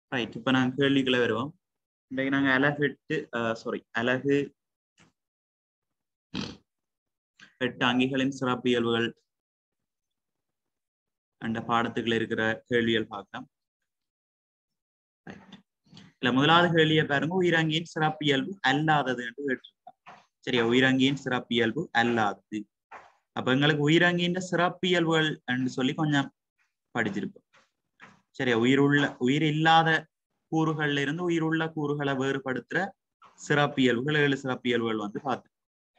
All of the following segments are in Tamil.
ரைட் இப்ப நாங்க கேள்விக்குள்ள வருவோம் இன்றைக்கு நாங்க அலகு எட்டு சாரி அலகு எட்டு அங்கிகளின் சிறப்பியல்புகள் அந்த பாடத்துக்குள்ள இருக்கிற கேள்விகள் பார்க்கலாம் இல்ல முதலாவது கேள்வியை பாருங்க உயிரங்கியின் சிறப்பியல்பு அல்லாதது என்று கேட்டிருக்காங்க சரியா உயிரங்கியின் சிறப்பியல்பு அல்லாதது அப்ப எங்களுக்கு உயிரங்கியின் சிறப்பியல்புகள் என்று சொல்லி கொஞ்சம் படிச்சிருப்போம் சரியா உயிருள்ள உயிர் இல்லாத கூறுகள்ல இருந்து உயிருள்ள கூறுகளை வேறுபடுத்துற சிறப்பியல்புகள் ஏழு சிறப்பியல்புகள் வந்து பார்த்து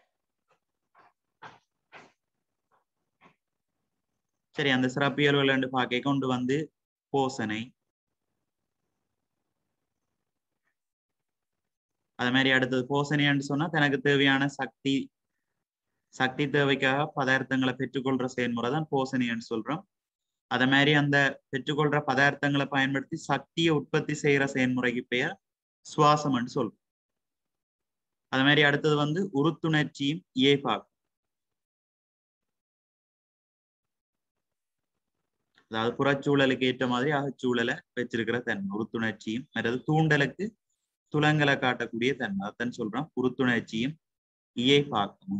சரி அந்த சிறப்பியல்புகள் என்று பார்க்க கொண்டு வந்து போசனை அது மாதிரி அடுத்தது போசனைன்னு சொன்னா தனக்கு தேவையான சக்தி சக்தி தேவைக்காக பதார்த்தங்களை பெற்றுக்கொள்ற செயல்முறை தான் போசனைன்னு சொல்றோம் அத மாதிரி அந்த பெற்றுக்கொள்ற பதார்த்தங்களை பயன்படுத்தி சக்தியை உற்பத்தி செய்யற செயல்முறைக்கு பெயர் சுவாசம்னு சொல்றோம் அது மாதிரி அடுத்தது வந்து உறுத்துணர்ச்சியும் ஏபாகும் அதாவது புறச்சூழலுக்கு ஏற்ற மாதிரி அகச்சூழலை வச்சிருக்கிற தன்மை உறுத்துணர்ச்சியும் மற்றது தூண்டலுக்கு துலங்களை காட்டக்கூடிய தன்மை அதான் சொல்றோம் உறுத்துணர்ச்சியும் இயை பார்க்கணும்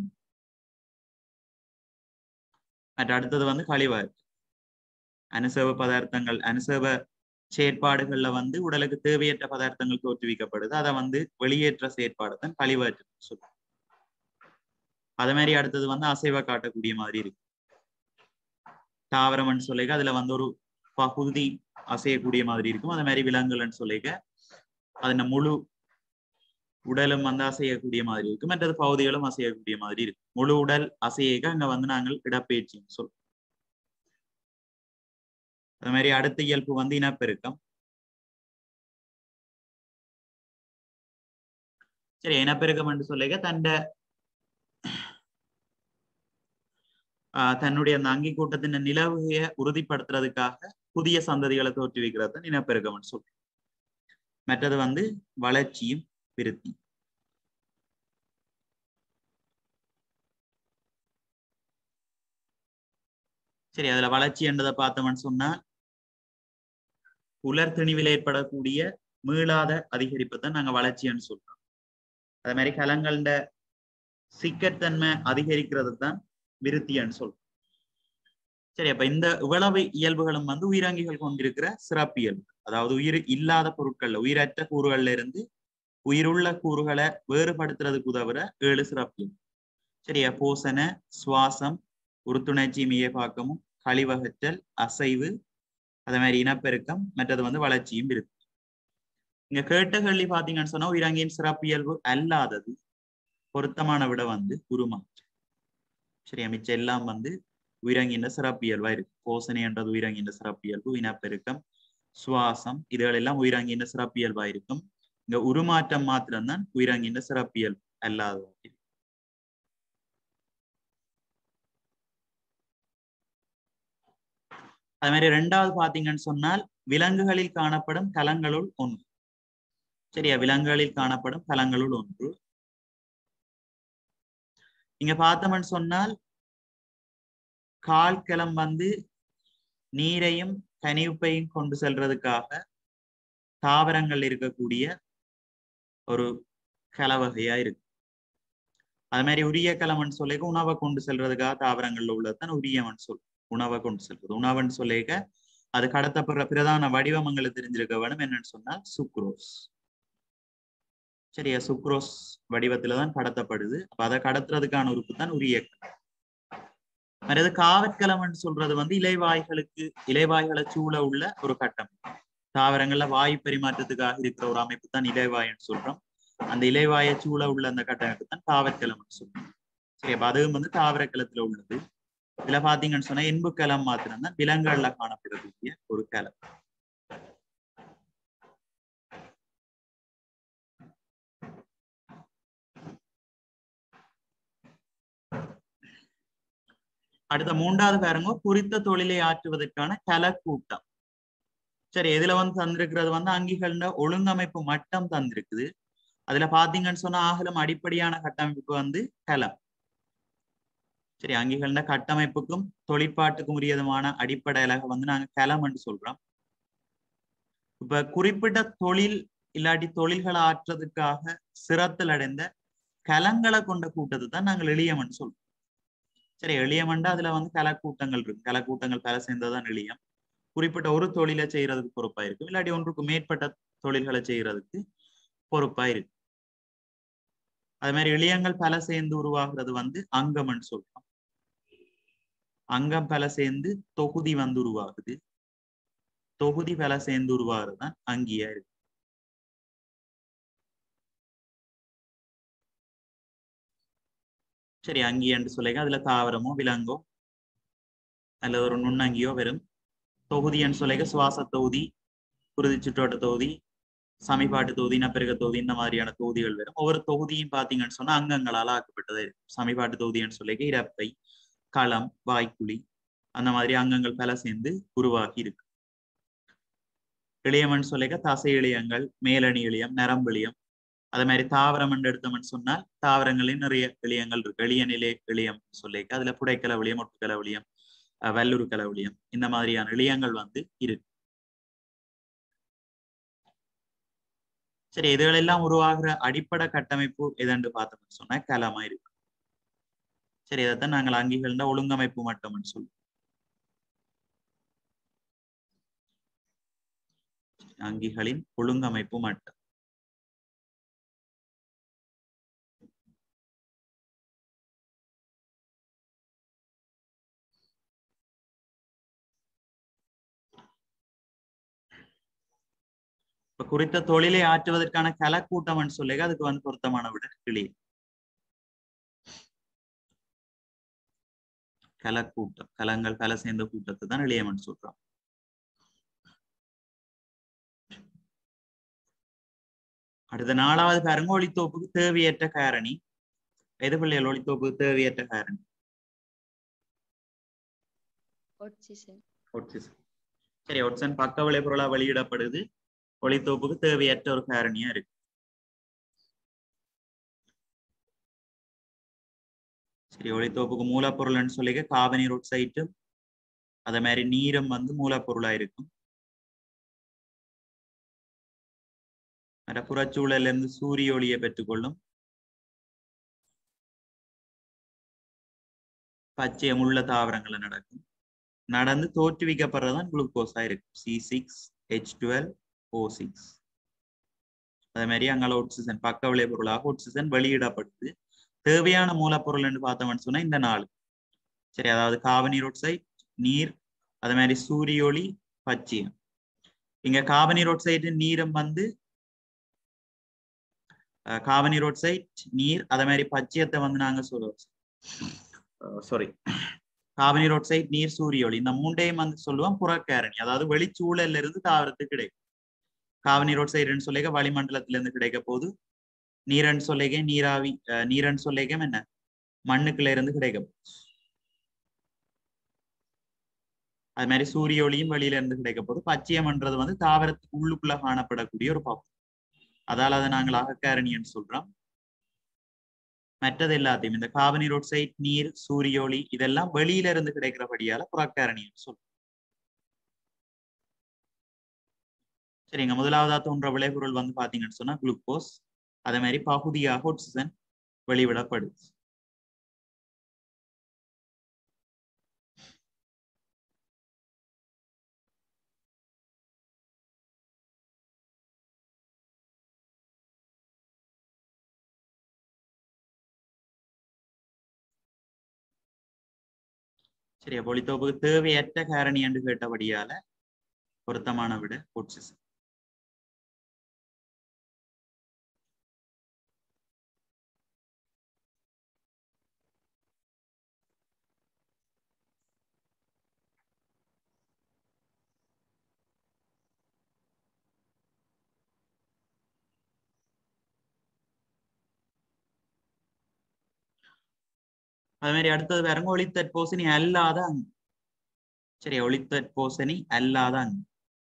மற்ற அடுத்தது வந்து கழிவாறு அனுசவ பதார்த்தங்கள் அனுசவ செயற்பாடுகள்ல வந்து உடலுக்கு தேவையற்ற பதார்த்தங்கள் தோற்றுவிக்கப்படுது அதை வந்து வெளியேற்ற செயற்பாடு தான் கழிவாற்று சொல்றோம் அதே மாதிரி அடுத்தது வந்து அசைவ காட்டக்கூடிய மாதிரி இருக்கு தாவரம்னு சொல்லிக்க அதுல வந்து ஒரு பகுதி அசையக்கூடிய மாதிரி இருக்கும் அதே மாதிரி விலங்குகள்னு சொல்லிக்க அதன முழு உடலும் வந்து அசையக்கூடிய மாதிரி இருக்கு மற்றது பகுதிகளும் அசையக்கூடிய மாதிரி இருக்கு முழு உடல் அசையக அங்க வந்து நாங்கள் இடப்பெயர்ச்சின்னு சொல்றோம் அது மாதிரி அடுத்த இயல்பு வந்து இனப்பெருக்கம் சரி இனப்பெருக்கம் என்று சொல்லிக்க தண்ட தன்னுடைய அந்த அங்கி கூட்டத்தின் நிலவுகைய உறுதிப்படுத்துறதுக்காக புதிய சந்ததிகளை தோற்றுவிக்கிறது இனப்பெருக்கம்னு சொல்றோம் மற்றது வந்து வளர்ச்சியும் விருத்தி சரி அதுல வளர்ச்சி என்றதை பார்த்தோம்னு சொன்னா உலர் திணிவில் ஏற்படக்கூடிய மீளாத அதிகரிப்பு தான் நாங்க வளர்ச்சின்னு சொல்றோம் அதே மாதிரி கலங்கள சிக்கத்தன்மை அதிகரிக்கிறது தான் விருத்தின்னு சொல்றோம் சரி அப்ப இந்த இவ்வளவு இயல்புகளும் வந்து உயிரங்கிகள் கொண்டிருக்கிற சிறப்பியல்பு அதாவது உயிர் இல்லாத பொருட்கள்ல உயிரற்ற கூறுகள்ல இருந்து உயிருள்ள கூறுகளை வேறுபடுத்துறதுக்கு உதவுற ஏழு சிறப்பியல்பு சரியா போசன சுவாசம் உறுத்துணர்ச்சி மியப்பாக்கமும் கழிவகற்றல் அசைவு அதே மாதிரி இனப்பெருக்கம் மற்றது வந்து வளர்ச்சியும் இருக்கு இங்க கேட்ட கேள்வி பாத்தீங்கன்னு சொன்னா உயிரங்கியின் சிறப்பியல்பு அல்லாதது பொருத்தமான விட வந்து உருமாற்றம் சரியா மிச்சம் எல்லாம் வந்து உயிரங்கின்ற சிறப்பியல்பா இருக்கு போசனை என்றது உயிரங்கின்ற சிறப்பியல்பு இனப்பெருக்கம் சுவாசம் இதுகள் எல்லாம் உயிரங்கின்ற சிறப்பியல்பா இருக்கும் இங்க உருமாற்றம் மாத்திரம்தான் உயிரங்கின்ற சிறப்பியல்பு அல்லாதது அது மாதிரி ரெண்டாவது பாத்தீங்கன்னு சொன்னால் விலங்குகளில் காணப்படும் கலங்களுள் ஒன்று சரியா விலங்குகளில் காணப்படும் கலங்களுள் ஒன்று இங்க பார்த்தோம்னு சொன்னால் கால்கிளம் வந்து நீரையும் கனிவுப்பையும் கொண்டு செல்றதுக்காக தாவரங்கள் இருக்கக்கூடிய ஒரு கலவகையா இருக்கு அது மாதிரி உரிய கிழமன் சொல்லிக்க உணவை கொண்டு செல்றதுக்காக தாவரங்கள்ல உள்ளதுதான் உரியவன் சொல் உணவை கொண்டு செல்றது உணவன் சொல்லிக்க அது கடத்தப்படுற பிரதான வடிவமங்களை தெரிஞ்சிருக்க வேணும் என்னன்னு சொன்னால் சுக்ரோஸ் சரியா சுக்ரோஸ் வடிவத்துலதான் கடத்தப்படுது அப்ப அதை கடத்துறதுக்கான உறுப்பு தான் உரிய மற்றது காவற்கலம்னு சொல்றது வந்து இலைவாய்களுக்கு இலைவாய்களை சூழ உள்ள ஒரு கட்டம் தாவரங்கள்ல வாயு பரிமாற்றத்துக்காக இருக்கிற ஒரு அமைப்பு தான் இலைவாய்ன்னு சொல்றோம் அந்த இலைவாயை சூழ உள்ள அந்த கட்டமைப்பு தான் காவற்கலம்னு சொல்றோம் சரி அப்ப அதுவும் வந்து தாவரக்கலத்துல உள்ளது இதுல பாத்தீங்கன்னு சொன்னா எண்பு கலம் மாத்திரம் தான் விலங்குகள்ல காணப்படக்கூடிய ஒரு கலம் அடுத்த மூன்றாவது பாருங்க குறித்த தொழிலை ஆற்றுவதற்கான கலக்கூட்டம் சரி இதுல வந்து தந்திருக்கிறது வந்து அங்கிகள ஒழுங்கமைப்பு மட்டம் தந்திருக்குது அதுல பாத்தீங்கன்னு சொன்னா ஆகலம் அடிப்படையான கட்டமைப்பு வந்து கலம் சரி அங்கிகள கட்டமைப்புக்கும் தொழிற்பாட்டுக்கும் உரியதுமான அடிப்படை அழக வந்து நாங்க கலம் என்று சொல்றோம் இப்ப குறிப்பிட்ட தொழில் இல்லாட்டி தொழில்களை ஆற்றுறதுக்காக சிரத்தில் அடைந்த கலங்களை கொண்ட கூட்டத்தை தான் நாங்கள் எளியமன் சொல்றோம் சரி எளியமண்டா அதுல வந்து கலக்கூட்டங்கள் இருக்கு கலக்கூட்டங்கள் பல சேர்ந்ததான் எளியம் குறிப்பிட்ட ஒரு தொழிலை செய்யறதுக்கு பொறுப்பா இருக்கும் இல்லாட்டி ஒன்றுக்கு மேற்பட்ட தொழில்களை செய்யறதுக்கு பொறுப்பா இருக்கு அது மாதிரி இளியங்கள் பல சேர்ந்து உருவாகிறது வந்து அங்கம்னு சொல்றோம் அங்கம் பல சேர்ந்து தொகுதி வந்து உருவாகுது தொகுதி பல சேர்ந்து உருவாகிறது தான் அங்கியா இருக்கு சரி அங்கி என்று சொல்லிக்க அதுல தாவரமோ விலங்கோ அல்லது ஒரு நுண்ணங்கியோ வரும் தொகுதி என்று சொல்லிக்க சுவாச தொகுதி குருதி சுற்றோட்ட தொகுதி சமிபாட்டு தொகுதி இனப்பெருக தொகுதி இந்த மாதிரியான தொகுதிகள் வரும் ஒவ்வொரு தொகுதியும் பாத்தீங்கன்னு சொன்னா அங்கங்களால ஆக்கப்பட்டது சமிபாட்டு தொகுதின்னு சொல்லிக்க இறப்பை களம் வாய்க்குழி அந்த மாதிரி அங்கங்கள் பல சேர்ந்து உருவாகி இருக்கு இளையமன் சொல்லிக்க தசை இளையங்கள் மேலணி இளையம் நரம்பு அதே மாதிரி தாவரம் என்று எடுத்தோம்னு சொன்னால் தாவரங்களில் நிறைய இளையங்கள் இருக்கு எளிய நிலை இளையம் சொல்லிக்க அதுல புடைக்கல விளியம் ஒட்டுக்கல விளியம் வல்லூர் கலவிலியம் இந்த மாதிரியான இளையங்கள் வந்து இருக்கு சரி இதுகளெல்லாம் உருவாகிற அடிப்படை கட்டமைப்பு எதென்று பார்த்தோம்னு சொன்னா கலமா இருக்கு சரி இதைத்தான் நாங்கள் அங்கிகள்ந்த ஒழுங்கமைப்பு மட்டம்னு சொல்லுவோம் அங்கிகளின் ஒழுங்கமைப்பு மட்டம் இப்ப குறித்த தொழிலை ஆற்றுவதற்கான கலக்கூட்டம் சொல்லுங்க அதுக்கு வந்து பொருத்தமான விட கிளி கலக்கூட்டம் கலங்கள் கல சேர்ந்த கூட்டத்தை தான் இளையமன் சொல்றோம் அடுத்த நாலாவது பாருங்க ஒளித்தோப்புக்கு தேவையற்ற காரணி எது பிள்ளைகள் ஒளித்தோப்புக்கு தேவையற்ற காரணி oxygen ஒட்சிசன் சரி ஒட்சன் பக்க விளைபொருளா வெளியிடப்படுது ஒளித்தோப்புக்கு தேவையற்ற ஒரு காரணியா இருக்கு சரி ஒளித்தோப்புக்கு மூலப்பொருள்னு சொல்லிக்க காபனீர் ஒட்சைட்டு அதே மாதிரி நீரும் வந்து மூலப்பொருளா இருக்கும் மற்ற புறச்சூழல்ல இருந்து சூரிய ஒளியை பெற்றுக்கொள்ளும் பச்சை முள்ள தாவரங்கள்ல நடக்கும் நடந்து தோற்றுவிக்கப்படுறதுதான் குளுக்கோஸா இருக்கும் C six H twelve O six அதே மாதிரி அங்கால ஆக்சிஜன் பக்க விளைபொருளாக ஆக்சிஜன் வெளியிடப்படுது தேவையான மூலப்பொருள் என்று பார்த்தோம்னு சொன்னா இந்த நாலு சரி அதாவது காபனீர் ஒட்சைட் நீர் அதே மாதிரி சூரிய ஒளி பச்சையம் இங்க காபனீர் ஒட்சைடு நீரம் வந்து காபனீர் ஒட்சைட் நீர் அதே மாதிரி பச்சையத்தை வந்து நாங்க சொல்லுவோம் சாரி காபனீர் ஒட்சைட் நீர் சூரிய ஒளி இந்த மூண்டையும் வந்து சொல்லுவோம் புறக்காரணி அதாவது வெளிச்சூழல்ல இருந்து தாவரத்துக்கு கிடைக்கும் காவனீர் ஒட்சைடுன்னு சொல்லிக்க வளிமண்டலத்துல இருந்து கிடைக்க போது நீரன் சொல்லிக்க நீராவி நீரன் சொல்லிக்க என்ன மண்ணுக்குள்ள இருந்து கிடைக்க போகுது அது மாதிரி சூரிய ஒளியும் வெளியில இருந்து கிடைக்க போது பச்சையம்ன்றது வந்து தாவரத்துக்கு உள்ளுக்குள்ள காணப்படக்கூடிய ஒரு பாவம் அதால அதை நாங்கள் அகக்காரணின்னு சொல்றோம் மற்றது எல்லாத்தையும் இந்த காபனீர் ஒட்சைட் நீர் சூரிய ஒளி இதெல்லாம் வெளியில இருந்து கிடைக்கிறபடியால புறக்காரணின்னு சொல்றோம் சரிங்க முதலாவதா தோன்ற விளைபொருள் வந்து பாத்தீங்கன்னு சொன்னா குளுக்கோஸ் அதே மாதிரி பகுதியாக ஆக்சிஜன் வெளிவிடப்படுது சரியா பொலித்தோப்புக்கு தேவையற்ற காரணி என்று கேட்டபடியால பொருத்தமான விட ஆக்சிஜன் அது மாதிரி அடுத்தது பாருங்க ஒளித்தற்போசனி அல்லாத அங்கு சரி ஒளித்தற்போசனி அல்லாத அங்கு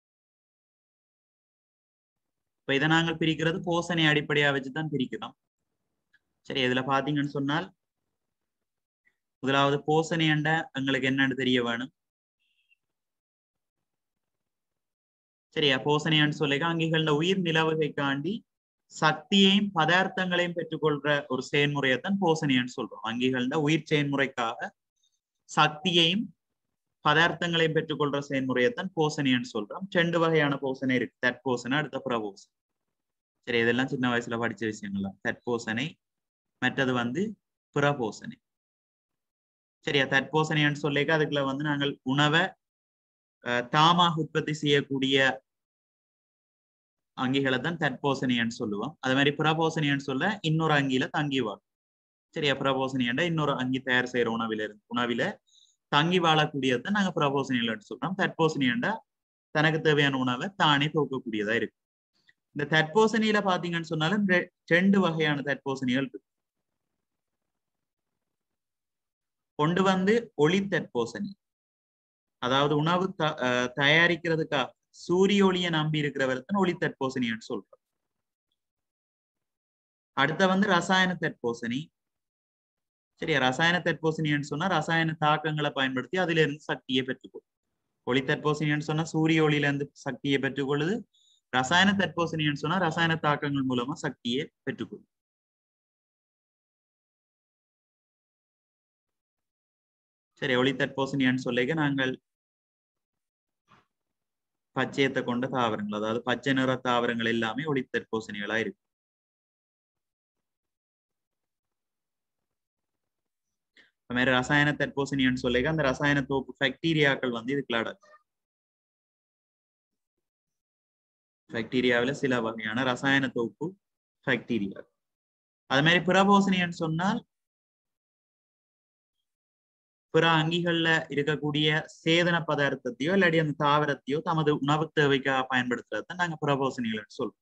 இப்ப இதை நாங்கள் பிரிக்கிறது போசனை அடிப்படையா வச்சுதான் பிரிக்கிறோம் சரி இதுல பாத்தீங்கன்னு சொன்னால் முதலாவது போசனை என்ற எங்களுக்கு என்னன்னு தெரிய வேணும் சரியா போசனையான்னு சொல்லிக்க அங்கிகள உயிர் நிலவகைக்காண்டி சக்தியையும் பதார்த்தங்களையும் பெற்றுக்கொள்ற ஒரு செயல்முறையைத்தான் போசனையான்னு சொல்றோம் அங்கிகள உயிர் செயல்முறைக்காக சக்தியையும் பதார்த்தங்களையும் பெற்றுக்கொள்ற செயல்முறையைத்தான் போசனையான்னு சொல்றோம் ரெண்டு வகையான போசனை இருக்கு தற்போசனை அடுத்த புறபோசனை சரி இதெல்லாம் சின்ன வயசுல படிச்ச விஷயங்கள் தான் தற்போசனை மற்றது வந்து புறபோசனை சரியா தற்போசனைன்னு சொல்லிக்க அதுக்குள்ள வந்து நாங்கள் உணவை அஹ், தாமாக உற்பத்தி செய்யக்கூடிய அங்கிகளை தான் தற்போசனைன்னு சொல்லுவோம் அதே மாதிரி புறபோசனைன்னு சொல்ல இன்னொரு அங்கில தங்கி வாழும் சரியா புறபோசனையண்டா இன்னொரு அங்கி தயார் செய்யற உணவில இருந்து உணவில தங்கி வாழக்கூடியதை நாங்க புறபோசனைகள் சொல்றோம் தற்போசனையண்டா தனக்கு தேவையான உணவை தானே துவக்கக்கூடியதா இருக்கு இந்த தற்போசனையில பாத்தீங்கன்னு சொன்னாலும் ரெ- ரெண்டு வகையான தற்போசனைகள் இருக்கு கொண்டு வந்து ஒளி தற்போசனை அதாவது உணவு த- அஹ் தயாரிக்கிறதுக்காக சூரிய ஒளியை நம்பி இருக்கிறவர் தான் ஒளி தற்போசனைன்னு சொல்றோம் அடுத்த வந்து ரசாயன தற்போசனை சரியா ரசாயன தற்போசனைன்னு சொன்னா ரசாயன தாக்கங்களை பயன்படுத்தி அதுல இருந்து சக்தியை பெற்றுக்கொள்ளும் ஒளி தற்போசனைன்னு சொன்னா சூரிய ஒளியில இருந்து சக்தியை பெற்றுக்கொள்ளுது ரசாயன தற்போசனைன்னு சொன்னா ரசாயன தாக்கங்கள் மூலமா சக்தியை பெற்றுக்கொள்ளும் சரி ஒளி தற்போசனைன்னு சொல்லிக்க நாங்கள் பச்சையத்தை கொண்ட தாவரங்கள் அதாவது பச்சை நிற தாவரங்கள் எல்லாமே ஒளி தற்போசனைகளா இருக்கு அது மாதிரி ரசாயன தற்போசனைன்னு சொல்லிக்க அந்த ரசாயன தோப்பு பாக்டீரியாக்கள் வந்து இதுக்குள்ள அடக்கும் பாக்டீரியாவில சில வகையான ரசாயன தொகுப்பு பாக்டீரியா அது மாதிரி புறபோசனைன்னு சொன்னால் பிற அங்கிகள்ல இருக்கக்கூடிய சேதன பதார்த்தத்தையோ இல்லாட்டி அந்த தாவரத்தையோ தமது உணவு தேவைக்காக பயன்படுத்துறத நாங்க புறபோசனைகள் சொல்றோம்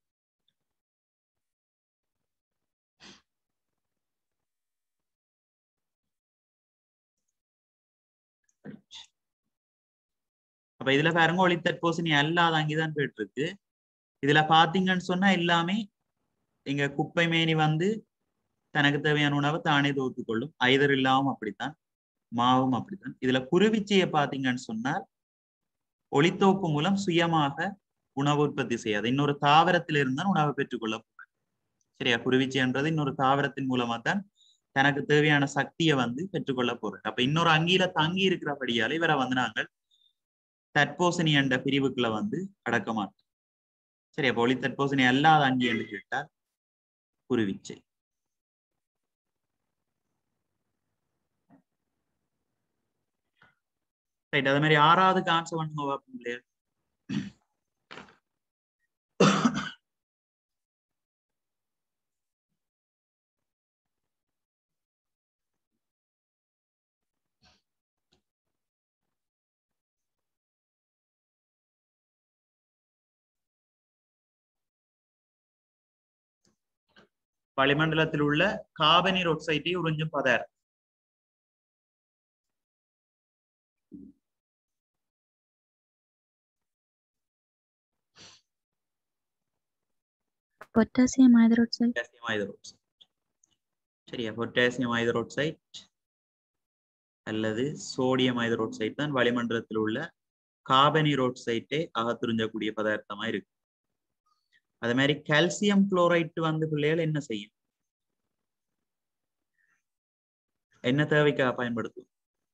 அப்ப இதுல பாருங்க ஒளி தற்போசனி அல்லாத அங்கிதான் போயிட்டு இருக்கு இதுல பாத்தீங்கன்னு சொன்னா எல்லாமே இங்க குப்பை மேனி வந்து தனக்கு தேவையான உணவை தானே தொகுத்து கொள்ளும் ஐதர் இல்லாம அப்படித்தான் மாவும் அப்படித்தான் இதுல குருவிச்சையை பாத்தீங்கன்னு சொன்னால் ஒளித்தோப்பு மூலம் சுயமாக உணவு உற்பத்தி செய்யாது இன்னொரு தாவரத்தில் இருந்தால் உணவை பெற்றுக்கொள்ள போறேன் சரியா குருவிச்சைன்றது இன்னொரு தாவரத்தின் மூலமா தான் தனக்கு தேவையான சக்தியை வந்து பெற்றுக்கொள்ள போறேன் அப்ப இன்னொரு அங்கியில தங்கி இருக்கிறபடியால இவரை வந்து நாங்கள் தற்போசனி என்ற பிரிவுக்குள்ள வந்து அடக்க மாட்டோம் சரி அப்ப ஒளி தற்போசனி அல்லாத அங்கி என்று கேட்டால் குருவிச்சை ரைட் அது மாதிரி ஆறாவது ஆன்சர் பண்ணுங்க பார்ப்போம் இல்லையா வளிமண்டலத்தில் உள்ள காபனீர் ஒக்சைட்டை உறிஞ்சும் பதார்த்தம் potassium hydroxide பொட்டாசியம் ஹைதரோக்சைட் சரியா பொட்டாசியம் ஹைதரோக்சைட் அல்லது சோடியம் ஹைதரோக்சைட் தான் வளிமண்டலத்தில் உள்ள காபனீரோக்சைட்டை அகத்துறிஞ்சக்கூடிய பதார்த்தமா இருக்கு அது மாதிரி கால்சியம் குளோரைட் வந்து பிள்ளைகள் என்ன செய்யும் என்ன தேவைக்காக பயன்படுத்தும்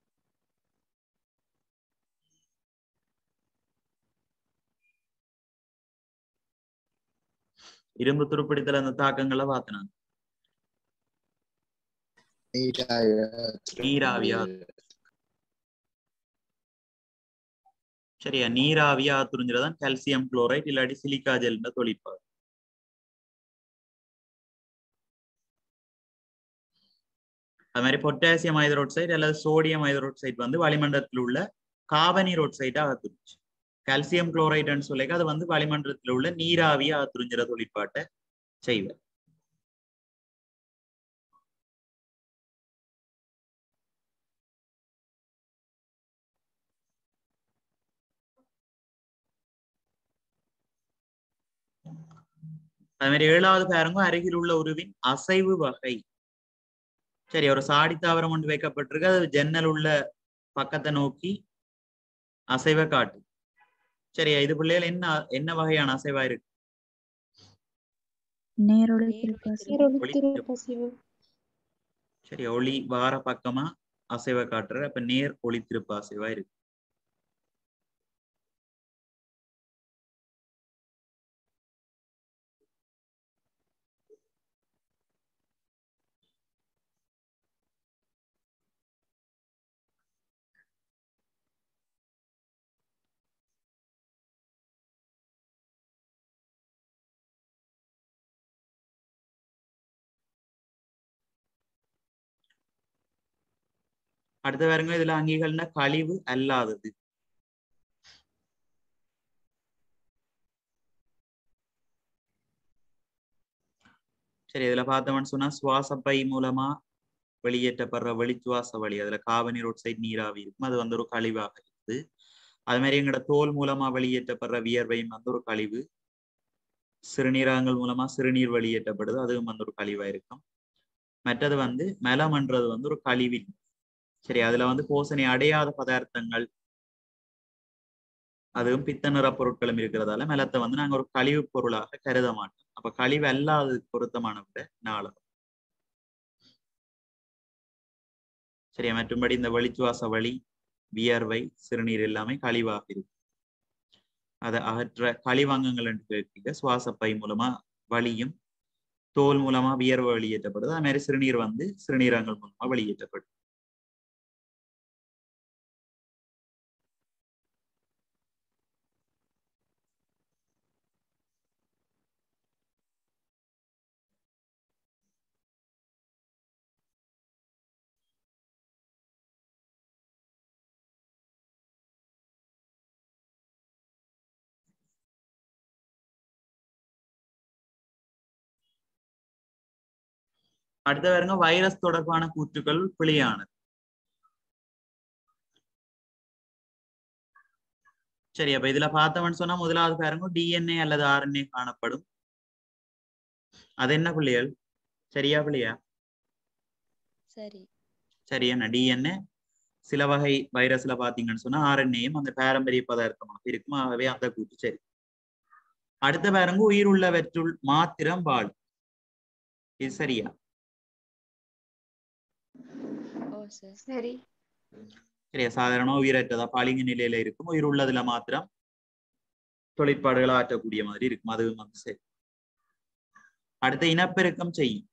இரும்பு துருப்பிடித்தல் அந்த தாக்கங்களை பார்த்தனாங்க நீராவியா சரியா நீராவியா துறிஞ்சிடதான் கால்சியம் குளோரைட் இல்லாட்டி சிலிக்கா ஜெல்ன்ற தொழிற்பாடு அது மாதிரி பொட்டாசியம் ஹைதரோக்சைடு அல்லது சோடியம் ஹைதரோக்சைடு வந்து வளிமண்டலத்தில் உள்ள காபனீர் ஒக்சைடா அகத்துருச்சு கால்சியம் குளோரைடுன்னு சொல்லிக்க அது வந்து வளிமண்டலத்தில் உள்ள நீராவியா அகத்துறிஞ்சிற தொழிற்பாட்டை செய்வார் அது மாதிரி ஏழாவது பாருங்க அருகில் உள்ள உருவின் அசைவு வகை சரி ஒரு சாடி தாவரம் ஒன்று வைக்கப்பட்டிருக்கு அது ஜன்னல் உள்ள பக்கத்தை நோக்கி அசைவை காட்டு சரியா இது பிள்ளைகள் என்ன என்ன வகையான அசைவா இருக்கு நேரொளி நேரொளி திருப்பாசி சரி ஒளி வார பக்கமா அசைவ காட்டுற அப்ப நேர் ஒளி திருப்பு அசைவா இருக்கு அடுத்த பாருங்க இதுல அங்கிகள்னா கழிவு அல்லாதது சரி இதுல பார்த்தோம்னு சொன்னா சுவாசப்பை மூலமா வெளியேற்றப்படுற வெளிச்சுவாச வழி அதுல காவனீர் ஒட்சைட் நீராவி இருக்கும் அது வந்து ஒரு கழிவாக இருக்குது அது மாதிரி எங்களோட தோல் மூலமா வெளியேற்றப்படுற வியர்வையும் வந்து ஒரு கழிவு சிறுநீரகங்கள் மூலமா சிறுநீர் வெளியேற்றப்படுது அதுவும் வந்து ஒரு கழிவா இருக்கும் மற்றது வந்து மெலம்ன்றது வந்து ஒரு கழிவில் சரி அதுல வந்து போசனை அடையாத பதார்த்தங்கள் அதுவும் பித்த நிற பொருட்களும் இருக்கிறதால மெலத்தை வந்து நாங்க ஒரு கழிவு பொருளாக கருத மாட்டோம் அப்ப கழிவு அல்லாதது பொருத்தமான விட நாளம் சரியா மற்றும்படி இந்த வெளிச்சுவாச வழி வியர்வை சிறுநீர் எல்லாமே கழிவாக இருக்கு அதை அகற்ற கழிவாங்கங்கள் என்று கேட்க சுவாசப்பை மூலமா வலியும் தோல் மூலமா வியர்வை வெளியேற்றப்படுது அது மாதிரி சிறுநீர் வந்து சிறுநீரகங்கள் மூலமா வெளியேற்றப்படுது அடுத்த பாருங்க வைரஸ் தொடர்பான கூற்றுக்கள் பிழையானது சரி அப்ப இதுல பார்த்தவன் சொன்னா முதலாவது பாருங்க டிஎன்ஏ அல்லது ஆர்என்ஏ காணப்படும் அது என்ன பிள்ளைகள் சரியா பிள்ளையா சரி சரி என்ன டிஎன்ஏ சில வகை வைரஸ்ல பாத்தீங்கன்னு சொன்னா ஆர்என்ஏயும் அந்த பாரம்பரிய பதார்த்தமாக இருக்கும் ஆகவே அந்த கூட்டு சரி அடுத்த பாருங்க உயிருள்ளவற்றுள் மாத்திரம் வாழும் இது சரியா ஓ சார் சரி சரியா சாதாரண உயிரற்றதா பாலிங்க நிலையில இருக்கும் உயிர் உள்ளதுல மாத்திரம் தொழிற்பாடுகளை ஆற்றக்கூடிய மாதிரி இருக்கும் அதுவும் வந்து சரி அடுத்த இனப்பெருக்கம் செய்யும்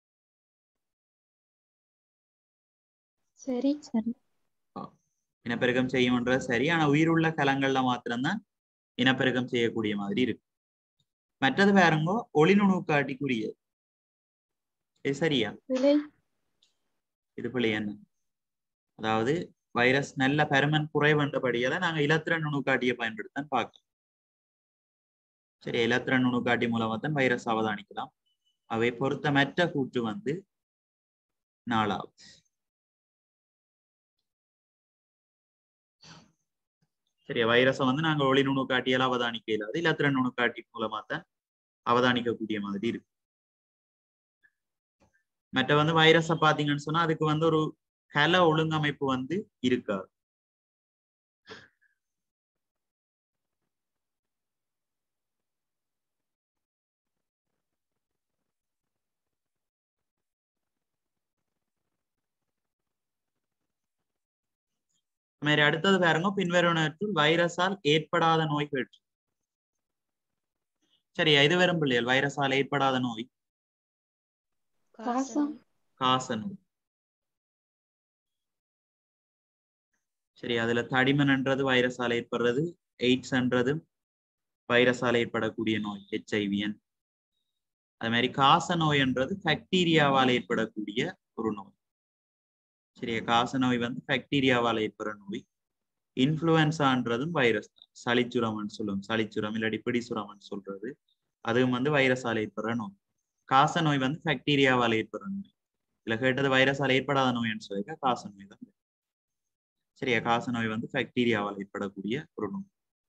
சரி சரி இனப்பெருக்கம் செய்யும்ன்றது சரி ஆனா உயிருள்ள கலங்கள்ல மாத்திரம்தான் இனப்பெருக்கம் செய்யக்கூடிய மாதிரி இருக்கு மற்றது பாருங்கோ ஒளிநுணுக்காட்டிக்குரியது இது சரியா விலை இது பிள்ளை என்ன அதாவது வைரஸ் நல்ல பெருமன் குறைவன்றபடியால நாங்க இலத்திரன் நுணுக்காட்டியை பயன்படுத்தான் பார்க்கலாம் சரி இலத்திரன் நுணுக்காட்டி மூலமா தான் வைரஸ் அவதானிக்கலாம் அவை பொருத்தமற்ற கூற்று வந்து நாலாவது சரியா வைரஸை வந்து நாங்க ஒளி நுணுக்காட்டியால அவதானிக்க இல்லாது இலத்திரன் நுணுக்காட்டி மூலமா தான் அவதானிக்கக்கூடிய மாதிரி இருக்கு மற்ற வந்து வைரஸை பாத்தீங்கன்னு சொன்னா அதுக்கு வந்து ஒரு கல ஒழுங்கமைப்பு வந்து இருக்காது மாதிரி அடுத்தது பாருங்க பின்வருவனற்றுள் வைரஸால் ஏற்படாத நோய்கள் சரியா இது வரும் பிள்ளைகள் வைரஸால் ஏற்படாத நோய் காசம். காச நோய் சரி அதுல தடிமன்ன்றது வைரஸால் ஏற்படுறது எய்ட்ஸ்ன்றதும் வைரஸால் ஏற்படக்கூடிய நோய் ஹெச்ஐவிஎன் அது மாதிரி காச நோய்ன்றது பாக்டீரியாவால் ஏற்படக்கூடிய ஒரு நோய் சரியா காச நோய் வந்து பாக்டீரியாவால் ஏற்படுற நோய் இன்ஃப்ளூயன்சான்றதும் வைரஸ் தான் சளிச்சுரம்னு சொல்லுவோம் சளிச்சுரம் இல்லாட்டி பிடிசுரம்னு சொல்றது அதுவும் வந்து வைரஸால் ஏற்படுற நோய் காச நோய் வந்து பாக்டீரியாவால் ஏற்படுற நோய் இதுல கேட்டது வைரஸால் ஏற்படாத நோய்னு சொல்லிக்க காச நோய் தான் சரியா காச நோய் வந்து பாக்டீரியாவால் ஏற்படக்கூடிய ஒரு நோய்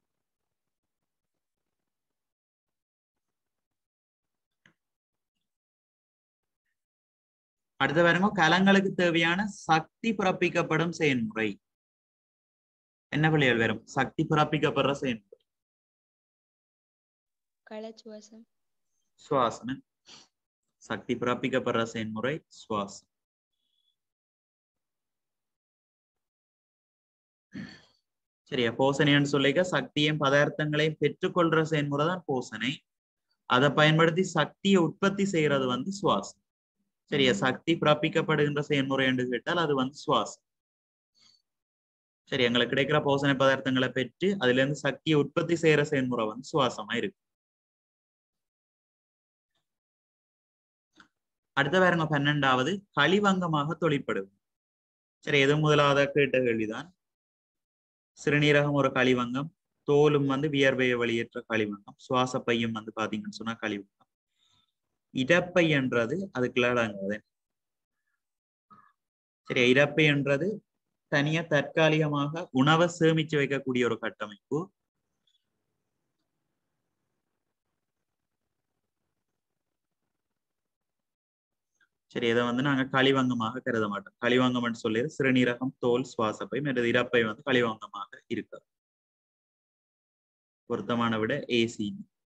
அடுத்த பாருங்க கலங்களுக்கு தேவையான சக்தி பிறப்பிக்கப்படும் செயல்முறை என்ன பிள்ளைகள் வரும் சக்தி பிறப்பிக்கப்படுற செயல்முறை களச்சுவாசம் சுவாசம் சக்தி பிறப்பிக்கப்படுற செயல்முறை சுவாசம் சரியா போசனைன்னு சொல்லிக்க சக்தியும் பதார்த்தங்களையும் பெற்றுக்கொள்ற செயல்முறை தான் போசனை அதை பயன்படுத்தி சக்தியை உற்பத்தி செய்யறது வந்து சுவாசம் சரியா சக்தி பிறப்பிக்கப்படுகின்ற செயல்முறை என்று கேட்டால் அது வந்து சுவாசம் சரி எங்களுக்கு கிடைக்கிற போசனை பதார்த்தங்களை பெற்று அதுல இருந்து சக்தியை உற்பத்தி செய்யற செயல்முறை வந்து சுவாசமா இருக்கு அடுத்த பாருங்க பன்னெண்டாவது களிவங்கமாக தொழிற்படுவது சரி எது முதலாவது கேட்ட கேள்விதான் சிறுநீரகம் ஒரு களிவங்கம் தோலும் வந்து வியர்வையை வெளியேற்ற களிவங்கம் சுவாச பையும் வந்து பாத்தீங்கன்னு சொன்னா களிவங்கம் இடப்பை என்றது அதுக்குள்ள அடங்குது சரி இடப்பை என்றது தனியா தற்காலிகமாக உணவை சேமிச்சு வைக்கக்கூடிய ஒரு கட்டமைப்பு சரி இதை வந்து நாங்க களிவங்கமாக கருத மாட்டோம் களிவங்கம்னு சொல்லி சிறுநீரகம் தோல் சுவாசப்பை மற்றது இறப்பை வந்து களிவங்கமாக இருக்கு பொருத்தமான விட ஏசி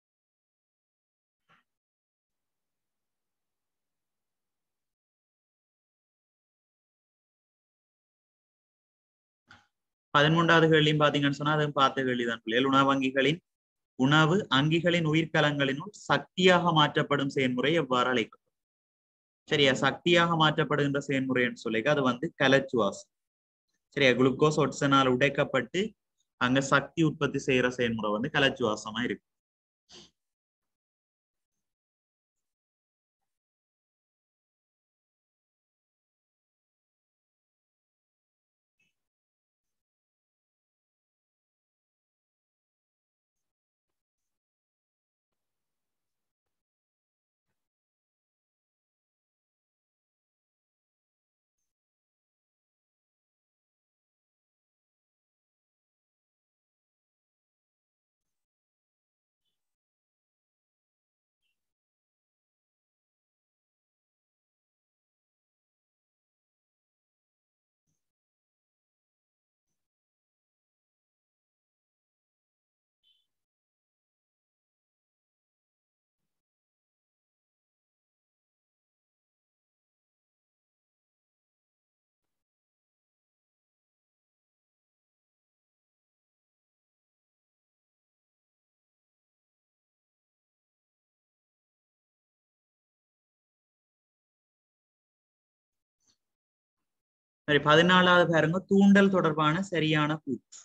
பதிமூன்றாவது கேள்வியும் பாத்தீங்கன்னு சொன்னா அதுவும் பார்த்த கேள்விதான் பிள்ளைகள் உணவங்கிகளின் உணவு அங்கிகளின் உயிர்கலங்களினுள் சக்தியாக மாற்றப்படும் செயல்முறை எவ்வாறு அழைக்கப்படும் சரியா சக்தியாக மாற்றப்படுகின்ற செயல்முறைன்னு சொல்லி அது வந்து கலச்சுவாசம் சரியா குளுக்கோஸ் ஒட்சனால் உடைக்கப்பட்டு அங்க சக்தி உற்பத்தி செய்யற செயல்முறை வந்து கலச்சுவாசமா இருக்கு சரி பதினாலாவது பாருங்க தூண்டல் தொடர்பான சரியான கூற்று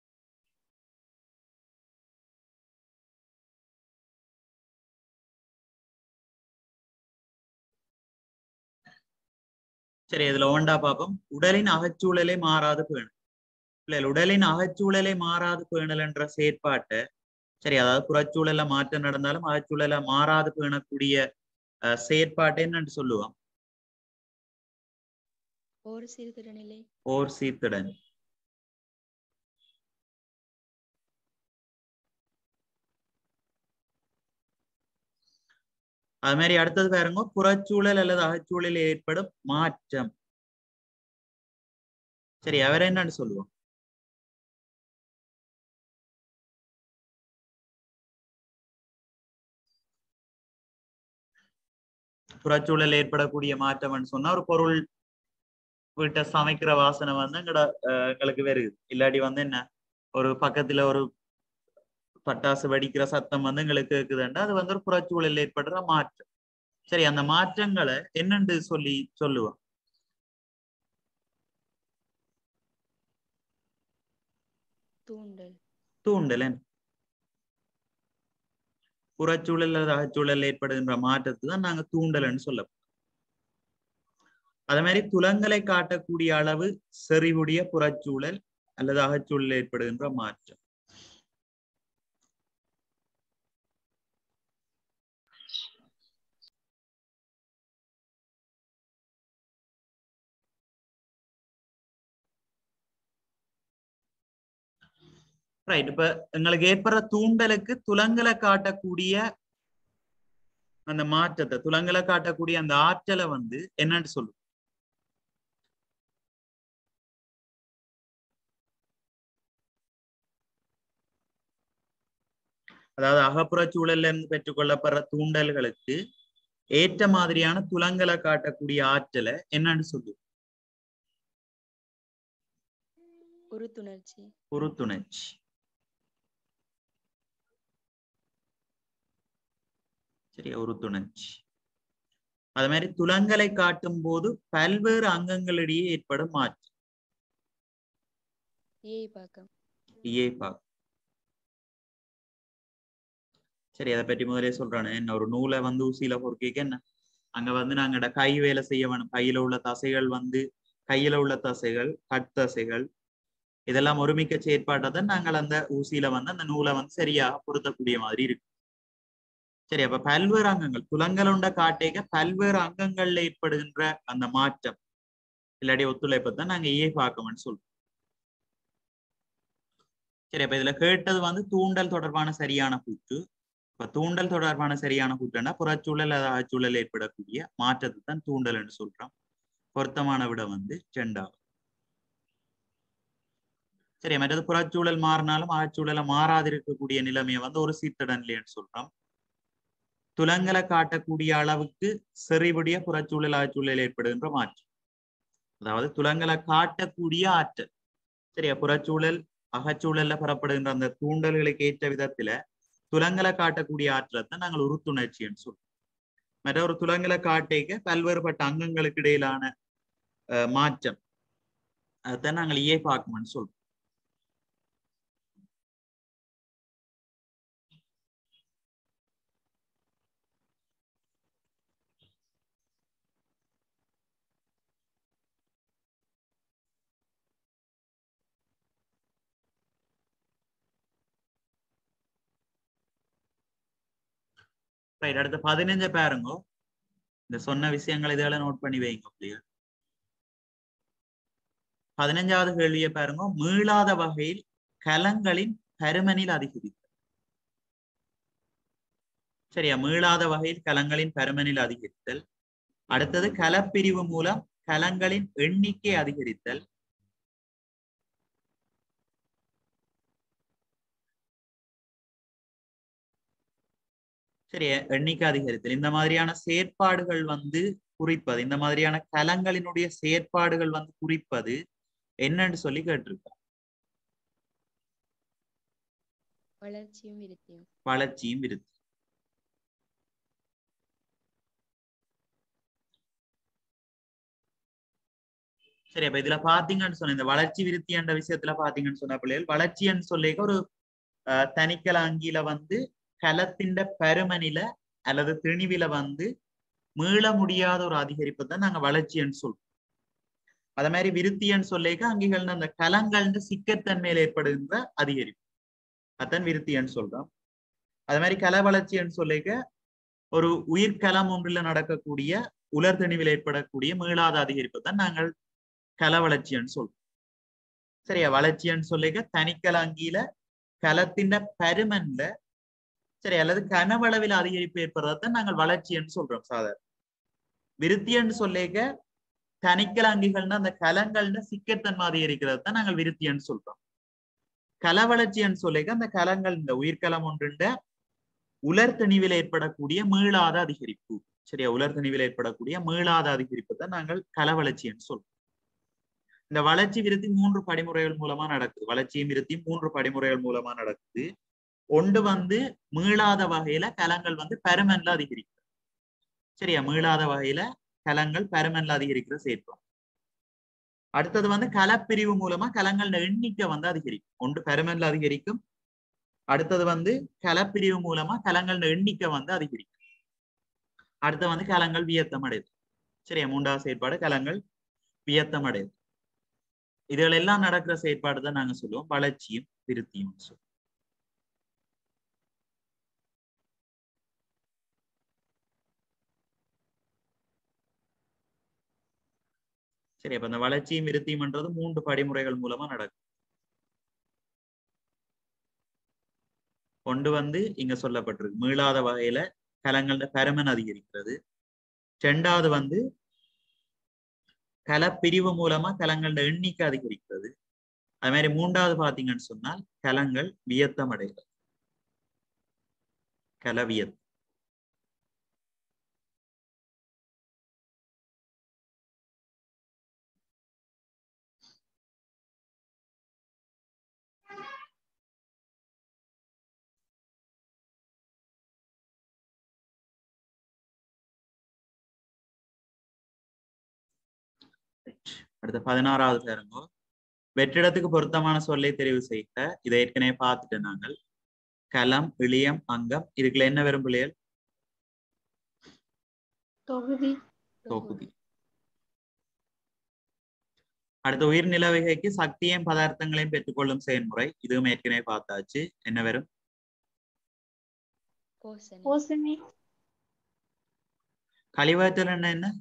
சரி இதுல ஒண்டா பார்ப்போம் உடலின் அகச்சூழலை மாறாது பேணல் பிள்ளைகள் உடலின் அகச்சூழலை மாறாது பேணல் என்ற செயற்பாட்டை சரி அதாவது புறச்சூழல்ல மாற்றம் நடந்தாலும் அகச்சூழலை மாறாது பேணக்கூடிய அஹ், செயற்பாட்டை என்னன்னு சொல்லுவோம் ஓர் சீர்திருநிலை ஓர் சீர்திடன் அது மாதிரி அடுத்தது பாருங்க புறச்சூழல் அல்லது அகச்சூழலில் ஏற்படும் மாற்றம் சரி அவர் என்னன்னு சொல்லுவோம் புறச்சூழல் ஏற்படக்கூடிய மாற்றம்னு சொன்னா ஒரு பொருள் வீட்டை சமைக்கிற வாசனை வந்து எங்கட அஹ், எங்களுக்கு வருது இல்லாட்டி வந்து என்ன ஒரு பக்கத்துல ஒரு பட்டாசு வெடிக்கிற சத்தம் வந்து எங்களுக்கு இருக்குதுன்னா அது வந்து ஒரு புறச்சூழலில் ஏற்படுற மாற்றம் சரி அந்த மாற்றங்களை என்னன்னு சொல்லி சொல்லுவோம் தூண்டல் தூண்டல் என்ன? புறச்சூழல் அல்லது அகச்சூழல் ஏற்படுகின்ற மாற்றத்தை தான் நாங்க தூண்டல்னு சொல்ல அதே மாதிரி துலங்களை காட்டக்கூடிய அளவு செறிவுடைய புறச்சூழல் அல்லது அகச்சூழல் ஏற்படுகின்ற மாற்றம் ரைட் இப்ப எங்களுக்கு ஏற்படுற தூண்டலுக்கு துலங்களை காட்டக்கூடிய அந்த மாற்றத்தை துலங்களை காட்டக்கூடிய அந்த ஆற்றலை வந்து என்னன்னு சொல்லுவோம் அதாவது அகப்புற சூழல்ல இருந்து பெற்றுக்கொள்ளப்படுற தூண்டல்களுக்கு ஏற்ற மாதிரியான துலங்கலை காட்டக்கூடிய ஆற்றலை என்னன்னு சொல்லு உறுத்துணர்ச்சி உறுத்துணர்ச்சி சரியா உறுத்துணர்ச்சி அது மாதிரி துலங்கலை காட்டும் போது பல்வேறு அங்கங்களிடையே ஏற்படும் மாற்றம் ஏய் பாக்கம் இயைபாகம் சரி அதை பற்றி முதலே சொல்றானே என்ன ஒரு நூலை வந்து ஊசியில பொறுக்கிக்க என்ன அங்க வந்து நாங்கட கை வேலை செய்ய வேணும் கையில உள்ள தசைகள் வந்து கையில உள்ள தசைகள் கட்தசைகள் இதெல்லாம் ஒருமிக்க செயற்பாட்டை தான் நாங்கள் அந்த ஊசியில வந்து அந்த நூலை வந்து சரியா பொருத்தக்கூடிய மாதிரி இருக்கு சரி அப்ப பல்வேறு அங்கங்கள் துலங்கலுண்ட காட்டேக பல்வேறு அங்கங்கள்ல ஏற்படுகின்ற அந்த மாற்றம் இல்லாட்டி ஒத்துழைப்பை தான் நாங்க ஏ பார்க்கணும்னு சொல்றோம் சரி அப்ப இதுல கேட்டது வந்து தூண்டல் தொடர்பான சரியான கூற்று இப்ப தூண்டல் தொடர்பான சரியான கூற்றுன்னா புறச்சூழல் அல்லது அகச்சூழல் ஏற்படக்கூடிய மாற்றத்தை தான் தூண்டல் என்று சொல்றோம் பொருத்தமான விட வந்து ரெண்டாவது சரி மற்றது புறச்சூழல் மாறினாலும் அகச்சூழலை மாறாதிருக்கக்கூடிய நிலைமையை வந்து ஒரு சீர்திட நிலைன்னு சொல்றோம் துலங்கலை காட்டக்கூடிய அளவுக்கு செறிவுடைய புறச்சூழல் அகச்சூழல் ஏற்படுகின்ற மாற்றம் அதாவது துலங்கலை காட்டக்கூடிய ஆற்றல் சரியா புறச்சூழல் அகச்சூழல்ல பெறப்படுகின்ற அந்த தூண்டல்களுக்கு ஏற்ற விதத்துல துலங்கலை காட்டக்கூடிய ஆற்றலை தான் நாங்கள் உறுத்துணர்ச்சின்னு சொல்றோம் மற்ற ஒரு துலங்கலை காட்டைக்க பல்வேறுபட்ட அங்கங்களுக்கு இடையிலான அஹ், மாற்றம் அதைத்தான் நாங்கள் ஏ பார்க்கணும்னு சொல்றோம் ரைட் அடுத்த பதினஞ்ச பாருங்க இந்த சொன்ன விஷயங்கள் இதெல்லாம் நோட் பண்ணி வைங்க பிள்ளைகள் பதினஞ்சாவது கேள்வியை பாருங்க மீளாத வகையில் கலங்களின் பருமனில் அதிகரித்தல் சரியா மீளாத வகையில் கலங்களின் பருமனில் அதிகரித்தல் அடுத்தது கலப்பிரிவு மூலம் கலங்களின் எண்ணிக்கை அதிகரித்தல் சரி எண்ணிக்கை அதிகரித்தல் இந்த மாதிரியான செயற்பாடுகள் வந்து குறிப்பது இந்த மாதிரியான கலங்களினுடைய செயற்பாடுகள் வந்து குறிப்பது என்னன்னு சொல்லி கேட்டிருக்கோம் வளர்ச்சியும் விருத்தியும் வளர்ச்சியும் விருத்தி சரி அப்ப இதுல பாத்தீங்கன்னு சொன்ன இந்த வளர்ச்சி விருத்தி என்ற விஷயத்துல பாத்தீங்கன்னு சொன்ன பிள்ளைகள் வளர்ச்சின்னு சொல்லிக்க ஒரு அஹ், தனிக்கல அங்கில வந்து கலத்தின் பருமனில அல்லது திணிவில வந்து மீள முடியாத ஒரு அதிகரிப்பு தான் நாங்க வளர்ச்சின்னு சொல்றோம் அத மாதிரி விருத்தின்னு சொல்லிக்க அங்கிகள் அந்த கலங்கள்ன்ற சிக்கத்தன்மையில ஏற்படுகின்ற அதிகரிப்பு அதான் விருத்தின்னு சொல்றோம் அது மாதிரி கல வளர்ச்சின்னு சொல்லிக்க ஒரு உயிர்கலம் ஒன்றில் நடக்கக்கூடிய உலர் திணிவில் ஏற்படக்கூடிய மீளாத அதிகரிப்பு தான் நாங்கள் கல வளர்ச்சின்னு சொல்றோம் சரியா வளர்ச்சின்னு சொல்லிக்க தனிக்கல அங்கியில கலத்தின் பருமன்ல சரி அல்லது கனவளவில் அதிகரிப்பு ஏற்படுறதான் நாங்கள் வளர்ச்சின்னு சொல்றோம் சாதாரண விருத்தின்னு சொல்லிக்க தனிக்கல அங்கிகள்னா அந்த கலங்கள்னு சிக்கத்தன்மை அதிகரிக்கிறது தான் நாங்கள் விருத்தின்னு சொல்றோம் கல வளர்ச்சின்னு சொல்லிக்க அந்த கலங்கள் இந்த உயிர்கலம் ஒன்றுண்ட உலர் திணிவில் ஏற்படக்கூடிய மீளாத அதிகரிப்பு சரியா உலர் திணிவில் ஏற்படக்கூடிய மீளாத அதிகரிப்பு தான் நாங்கள் கல வளர்ச்சின்னு சொல்றோம் இந்த வளர்ச்சி விருத்தி மூன்று படிமுறைகள் மூலமா நடக்குது வளர்ச்சியும் விருத்தியும் மூன்று படிமுறைகள் மூலமா நடக்குது ஒன்று வந்து மீளாத வகையில கலங்கள் வந்து பருமன்ல அதிகரிக்கும் சரியா மீளாத வகையில கலங்கள் பருமன்ல அதிகரிக்கிற சேர்ப்போம் அடுத்தது வந்து கலப்பிரிவு மூலமா கலங்கள் எண்ணிக்கை வந்து அதிகரிக்கும் ஒன்று பருமன்ல அதிகரிக்கும் அடுத்தது வந்து கலப்பிரிவு மூலமா கலங்கள் எண்ணிக்கை வந்து அதிகரிக்கும் அடுத்து வந்து கலங்கள் வியத்தம் அடையுது சரியா மூன்றாவது செயற்பாடு கலங்கள் வியத்தம் அடையுது இதுகள் எல்லாம் நடக்கிற செயற்பாடு தான் நாங்க சொல்லுவோம் வளர்ச்சியும் விருத்தியும் சொல்லுவோம் சரி அப்ப அந்த வளர்ச்சியும் விருத்தியும்ன்றது மூன்று படிமுறைகள் மூலமா நடக்கும் ஒன்று வந்து இங்க சொல்லப்பட்டிருக்கு மீளாத வகையில கலங்கள பருமன் அதிகரிக்கிறது ரெண்டாவது வந்து கலப்பிரிவு மூலமா கலங்கள எண்ணிக்கை அதிகரிக்கிறது அது மாதிரி மூன்றாவது பாத்தீங்கன்னு சொன்னால் கலங்கள் வியத்தம் அடைகிறது கலவியத் அடுத்த பதினாறாவது பாருங்க வெற்றிடத்துக்கு பொருத்தமான சொல்லை தெரிவு செய்க இதை ஏற்கனவே பார்த்துட்டு நாங்கள் கலம் இளியம் அங்கம் இதுக்குள்ள என்ன வரும் பிள்ளைகள் தொகுதி தொகுதி அடுத்த உயிர் நிலவகைக்கு சக்தியும் பதார்த்தங்களையும் பெற்றுக்கொள்ளும் செயல்முறை இதுவும் ஏற்கனவே பார்த்தாச்சு என்ன வரும் போசனை போசனை கழிவாற்றல் என்ன என்ன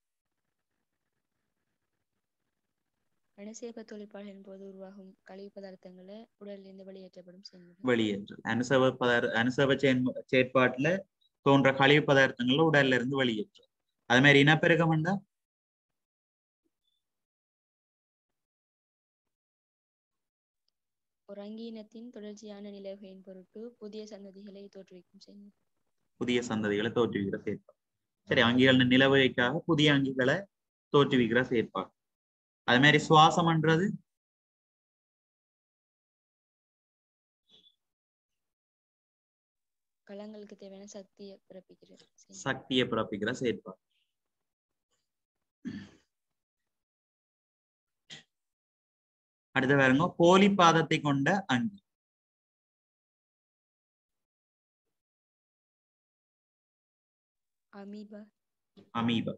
அணுசேர்க்க தொழிற்பாடுகளின் போது உருவாகும் கழிவு பதார்த்தங்களை உடலிலிருந்து வெளியேற்றப்படும் செயல்முறை வெளியேற்றல் அனுசவ பதார் அனுசவ செயன்- செயற்பாட்டுல தோன்ற கழிவு பதார்த்தங்கள்ல உடல்ல இருந்து வெளியேற்றல் அது மாதிரி இனப்பெருக்கம் வந்தா ஒரு அங்கீனத்தின் தொடர்ச்சியான நிலவுகையின் பொருட்டு புதிய சந்ததிகளை தோற்றுவிக்கும் செயல்முறை புதிய சந்ததிகளை தோற்றுவிக்கிற செயற்பாடு சரி அங்கிகள் நிலவகைக்காக புதிய அங்கிகளை தோற்றுவிக்கிற செயற்பாடு அது மாதிரி சுவாசம்ன்றது களங்களுக்கு தேவையான சக்தியை பிறப்பிக்கிறது செயல்முறை. சக்தியை பிறப்பிக்கிற செயற்பாடு அடுத்து பாருங்க போலி பாதத்தை கொண்ட அங்கி அமீபா அமீபா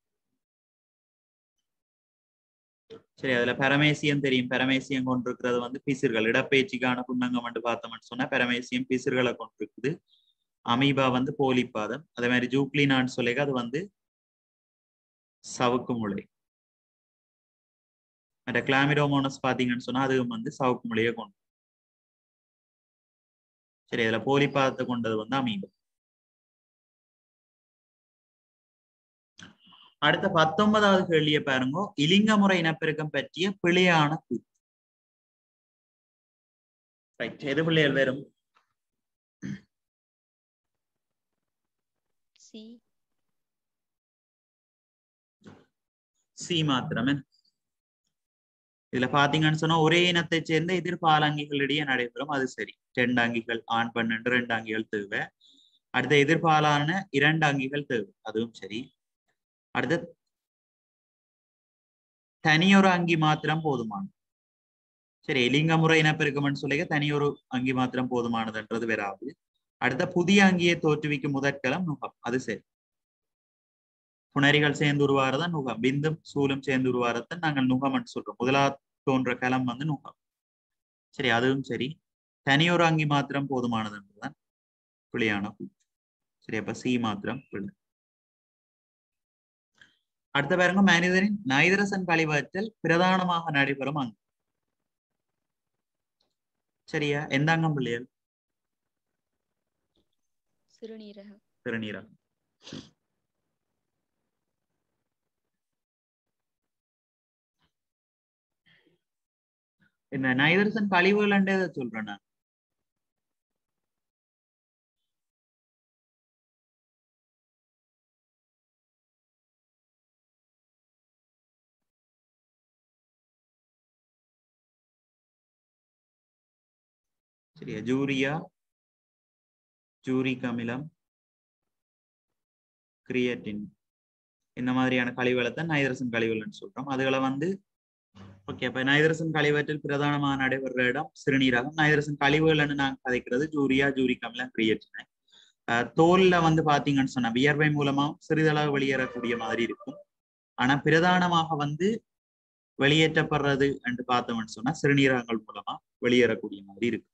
சரி அதுல பெரமேசியம் தெரியும் பெரமேசியம் கொண்டிருக்கிறது வந்து பிசிர்கள் இடப்பெயர்ச்சிக்கான புன்னங்கம் வந்து பார்த்தோம்னு சொன்னா பெரமேசியம் பிசிர்களை கொண்டிருக்குது அமீபா வந்து போலிப்பாதம் அதே மாதிரி ஜூக்ளினான்னு சொல்லிக்க அது வந்து சவுக்கு முளை மற்ற கிளாமிடோமோனஸ் பாத்தீங்கன்னு சொன்னா அதுவும் வந்து சவுக்கு முளையை கொண்டு சரி அதுல போலிப்பாதத்தை கொண்டது வந்து அமீபா அடுத்த பத்தொன்பதாவது கேள்வியை பாருங்க இலிங்க முறை இனப்பெருக்கம் பற்றிய பிழையான கூற்று ரைட் எது பிள்ளைகள் வரும் சி சி மாத்திரமே இதுல பாத்தீங்கன்னு சொன்னா ஒரே இனத்தை சேர்ந்த எதிர்பாலாங்கிகளிடையே நடைபெறும் அது சரி ரெண்டு அங்கிகள் ஆண் பன்னெண்டு ரெண்டு அங்கிகள் தேவை அடுத்த எதிர்பாலான இரண்டு அங்கிகள் தேவை அதுவும் சரி அடுத்து தனியொரு அங்கி மாத்திரம் போதுமானது சரி இலிங்க முறை இனப்பெருக்கம்னு சொல்லிக்க தனியொரு அங்கி மாத்திரம் போதுமானதுன்றது வராது அடுத்த புதிய அங்கியை தோற்றுவிக்கும் முதற்கலம் நுகம் அது சரி புணரிகள் சேர்ந்து உருவாறதான் நுகம் பிந்தும் சூலும் சேர்ந்து உருவாறதான் நாங்கள் நுகம்னு சொல்றோம் முதலா தோன்ற களம் வந்து நுகம் சரி அதுவும் சரி தனியொரு அங்கி மாத்திரம் போதுமானதுன்றதுதான் பிழையான கூற்று சரி அப்ப சி மாத்திரம் பிழை அடுத்த பாருங்க மனிதனின் நைதரசன் கழிவாற்றல் பிரதானமாக நடைபெறும் அங்கம் சரியா எந்த அங்கம் பிள்ளைகள் சிறுநீரகம் சிறுநீரகம் இந்த நைதரசன் கழிவுகள் எதை சொல்றேன் நான் சரியா ஜூரியா ஜூரிக் அமிலம் கிரியேட்டின் இந்த மாதிரியான கழிவுகளை தான் நைதரசன் கழிவுகள்னு சொல்றோம் அதுகளை வந்து ஓகே அப்ப நைதரசன் கழிவற்றில் பிரதானமாக நடைபெற இடம் சிறுநீரகம் நைதரசன் கழிவுகள்னு நாங்க கதைக்கிறது ஜூரியா ஜூரிக் அமிலம் கிரியேட்டின் தோல்ல வந்து பாத்தீங்கன்னு சொன்னா வியர்வை மூலமா சிறிதளவு வெளியேறக்கூடிய மாதிரி இருக்கும் ஆனா பிரதானமாக வந்து வெளியேற்றப்படுறது என்று பார்த்தோம்னு சொன்னா சிறுநீரகங்கள் மூலமா வெளியேறக்கூடிய மாதிரி இருக்கு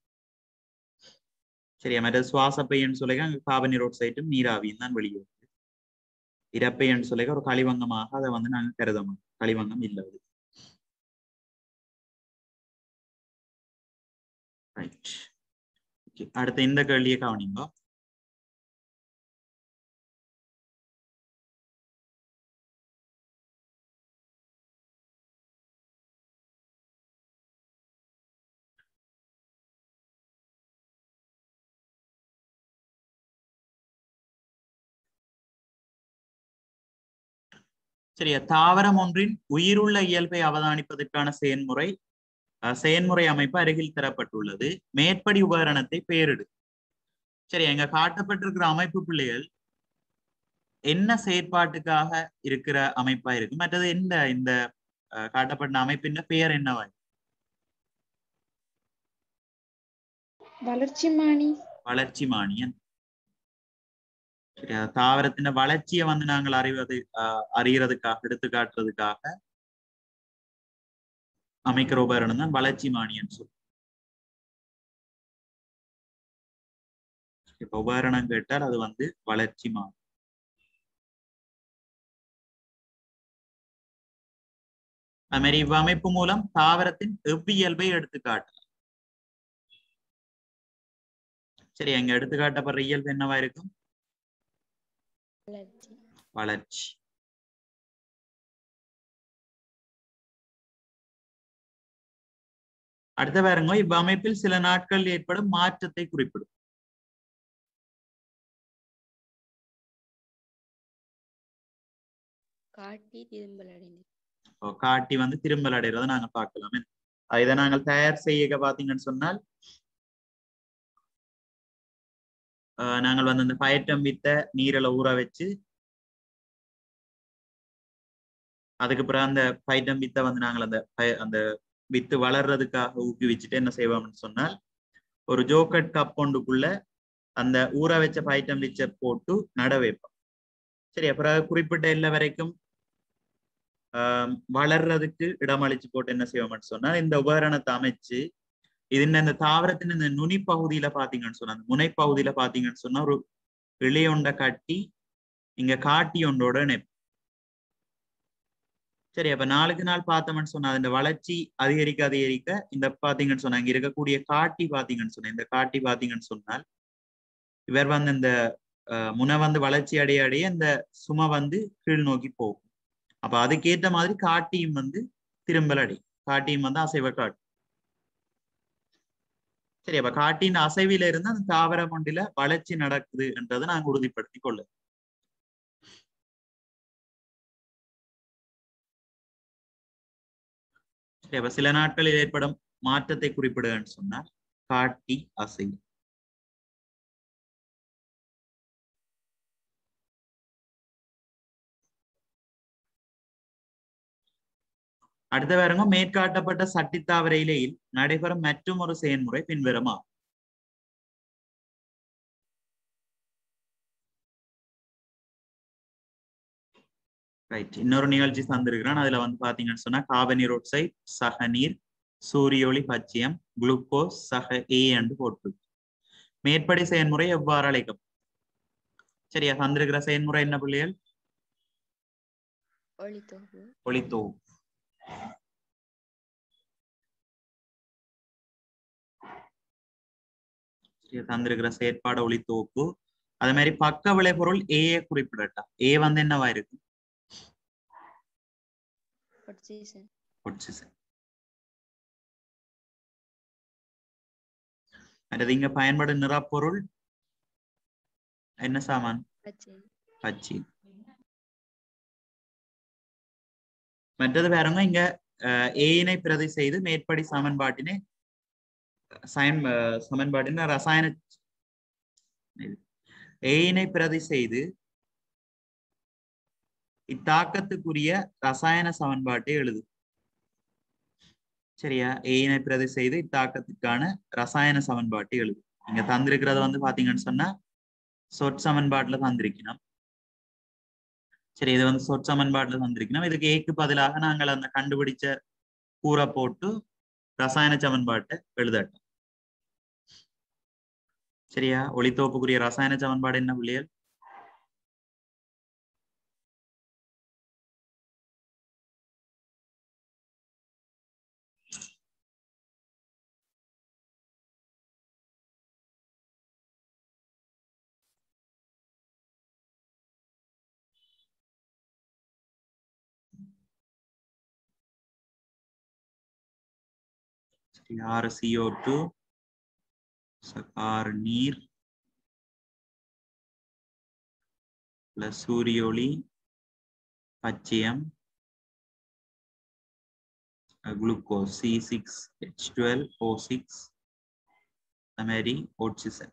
சரியா மற்ற சுவாசப்பையன்னு சொல்லிக்க அங்க கார்பனிரோட்சைட்டும் நீராவியும் தான் வெளியேறுது இறப்பையன்னு சொல்லிக்க ஒரு களிவங்கமாக அதை வந்து நாங்க கருத மாட்டோம் களிவங்கம் இல்லாது ரைட் அடுத்த இந்த கேள்வியை கவனிங்க சரியா தாவரம் ஒன்றின் உயிருள்ள இயல்பை அவதானிப்பதற்கான செயல்முறை அஹ், செயல்முறை அமைப்பு அருகில் தரப்பட்டுள்ளது மேற்படி உபகரணத்தை பெயரிடு சரி எங்க காட்டப்பட்டிருக்கிற அமைப்பு பிள்ளைகள் என்ன செயற்பாட்டுக்காக இருக்கிற அமைப்பா இருக்கு மற்றது எந்த இந்த அஹ், காட்டப்பட்ட அமைப்பின் பெயர் என்னவா இருக்கு? வளர்ச்சி மாணி வளர்ச்சி மானியன் சரியா தாவரத்தின் வளர்ச்சியை வந்து நாங்கள் அறிவது அஹ், அறியறதுக்காக எடுத்து காட்டுறதுக்காக அமைக்கிற உபகரணம் தான் வளர்ச்சி மானியன் சொல் இப்ப உபகரணம் கேட்டால் அது வந்து வளர்ச்சி மானி அது மாதிரி இவ்வமைப்பு மூலம் தாவரத்தின் எவ்வியல்பை எடுத்து காட்டலாம் சரி அங்க எடுத்து காட்டப்படுற இயல்பு என்னவா இருக்கும் வளர்ச்சி வளர்ச்சி அடுத்த பாருங்க இவ்வமைப்பில் சில நாட்கள் ஏற்படும் மாற்றத்தை குறிப்பிடும் காட்டி திரும்பல் அடைந்து இப்போ காட்டி வந்து திரும்பல் அடைகிறத நாங்க பார்க்கலாமே அஹ் இதை நாங்கள் தயார் செய்ய பாத்தீங்கன்னு சொன்னால் அஹ் நாங்கள் வந்து அந்த பயற்றம் வித்த நீரில ஊற வச்சு அதுக்கு பிறகு அந்த பைட்டம் வித்தை வந்து நாங்கள் அந்த பய- அந்த வித்து வளர்றதுக்காக ஊக்குவிச்சுட்டு என்ன செய்வோம்னு சொன்னால் ஒரு ஜோக்கட் கப் ஒன்றுக்குள்ள அந்த ஊற வச்ச பைட்டம் விச்ச போட்டு நட வைப்போம் சரி அப்புறம் குறிப்பிட்ட எல்லை வரைக்கும் ஆஹ் வளர்றதுக்கு இடமளிச்சு போட்டு என்ன செய்வோம்னு சொன்னா இந்த உபகரணத்தை அமைச்சு இதுன்னு இந்த தாவரத்தின் இந்த நுனி பகுதியில பாத்தீங்கன்னு சொன்னா அந்த முனைப்பகுதியில பாத்தீங்கன்னு சொன்னா ஒரு இளையொண்ட கட்டி இங்க காட்டி ஒன்றோட இணைப்போம் சரி அப்ப நாளுக்கு நாள் பார்த்தோம்னு சொன்னா இந்த வளர்ச்சி அதிகரிக்க அதிகரிக்க இந்த பாத்தீங்கன்னு சொன்னா இங்க இருக்கக்கூடிய காட்டி பாத்தீங்கன்னு சொன்னா இந்த காட்டி பாத்தீங்கன்னு சொன்னால் இவர் வந்து இந்த அஹ், முனை வந்து வளர்ச்சி அடைய அடைய இந்த சுமை வந்து கீழ் நோக்கி போகும் அப்ப அதுக்கேற்ற மாதிரி காட்டியும் வந்து திரும்பல் அடி காட்டியும் வந்து அசைவ காட்டு சரி அப்ப காட்டின் அசைவில இருந்து அந்த தாவர மண்டில வளர்ச்சி நடக்குது என்றதை நாங்க உறுதிப்படுத்திக் கொள்ள சரி அப்ப சில நாட்களில் ஏற்படும் மாற்றத்தை குறிப்பிடுகன்னு சொன்னால் காட்டி அசை அடுத்த பாருங்க மேற்காட்டப்பட்ட சட்டித்தாவர இலையில் நடைபெறும் மற்றும் ஒரு செயல்முறை பின்வருமா ரைட் இன்னொரு நிகழ்ச்சி தந்திருக்கிறான் அதுல வந்து பாத்தீங்கன்னு சொன்னா காபனீர் ஒட்சைட் சகநீர் சூரியோளி பச்சையம் குளுக்கோஸ் சக ஏ என்று போட்டு மேற்படி செயல்முறை எவ்வாறு அழைக்கும் சரியா தந்திருக்கிற செயல்முறை என்ன பிள்ளைகள் ஒளித்தொகுப்பு ஒளித்தோ சரியா தந்திருக்கிற செயற்பாடு ஒளித்தோப்பு அதே மாதிரி பக்க விளைபொருள் ஏ குறிப்பிடட்டா ஏ வந்து என்னவா இருக்கு ஒட்சிசன் ஒட்சிசன் அடுத்து இங்க பயன்படும் நிறப்பொருள் என்ன சாமான் பச்சை பச்சி மற்றது வேறவங்க இங்க அஹ், ஏயினை பிரதி செய்து மேற்படி சமன்பாட்டினை சயன் அஹ், சமன்பாட்டின ரசாயன ஏயினை பிரதி செய்து இத்தாக்கத்துக்குரிய ரசாயன சமன்பாட்டை எழுது சரியா ஏயினை பிரதி செய்து இத்தாக்கத்துக்கான ரசாயன சமன்பாட்டை எழுது இங்க தந்திருக்கிறது வந்து பாத்தீங்கன்னு சொன்னா சொற் சமன்பாட்டுல தந்திருக்கணும் சரி இது வந்து சொற் சமன்பாட்டுல தந்திருக்கணும் இதுக்கு ஏக்கு பதிலாக நாங்கள் அந்த கண்டுபிடிச்ச கூரை போட்டு ரசாயன சமன்பாட்டை எழுதட்டோம் சரியா ஒளித்தோப்புக்குரிய ரசாயன சமன்பாடு என்ன பிள்ளைகள் சரி ஆறு சிஓ டூ ஆறு நீர் பிளஸ் சூரிய ஒளி பச்சையம் glucose C six H twelve O six அந்த மாதிரி ஆக்சிஜன்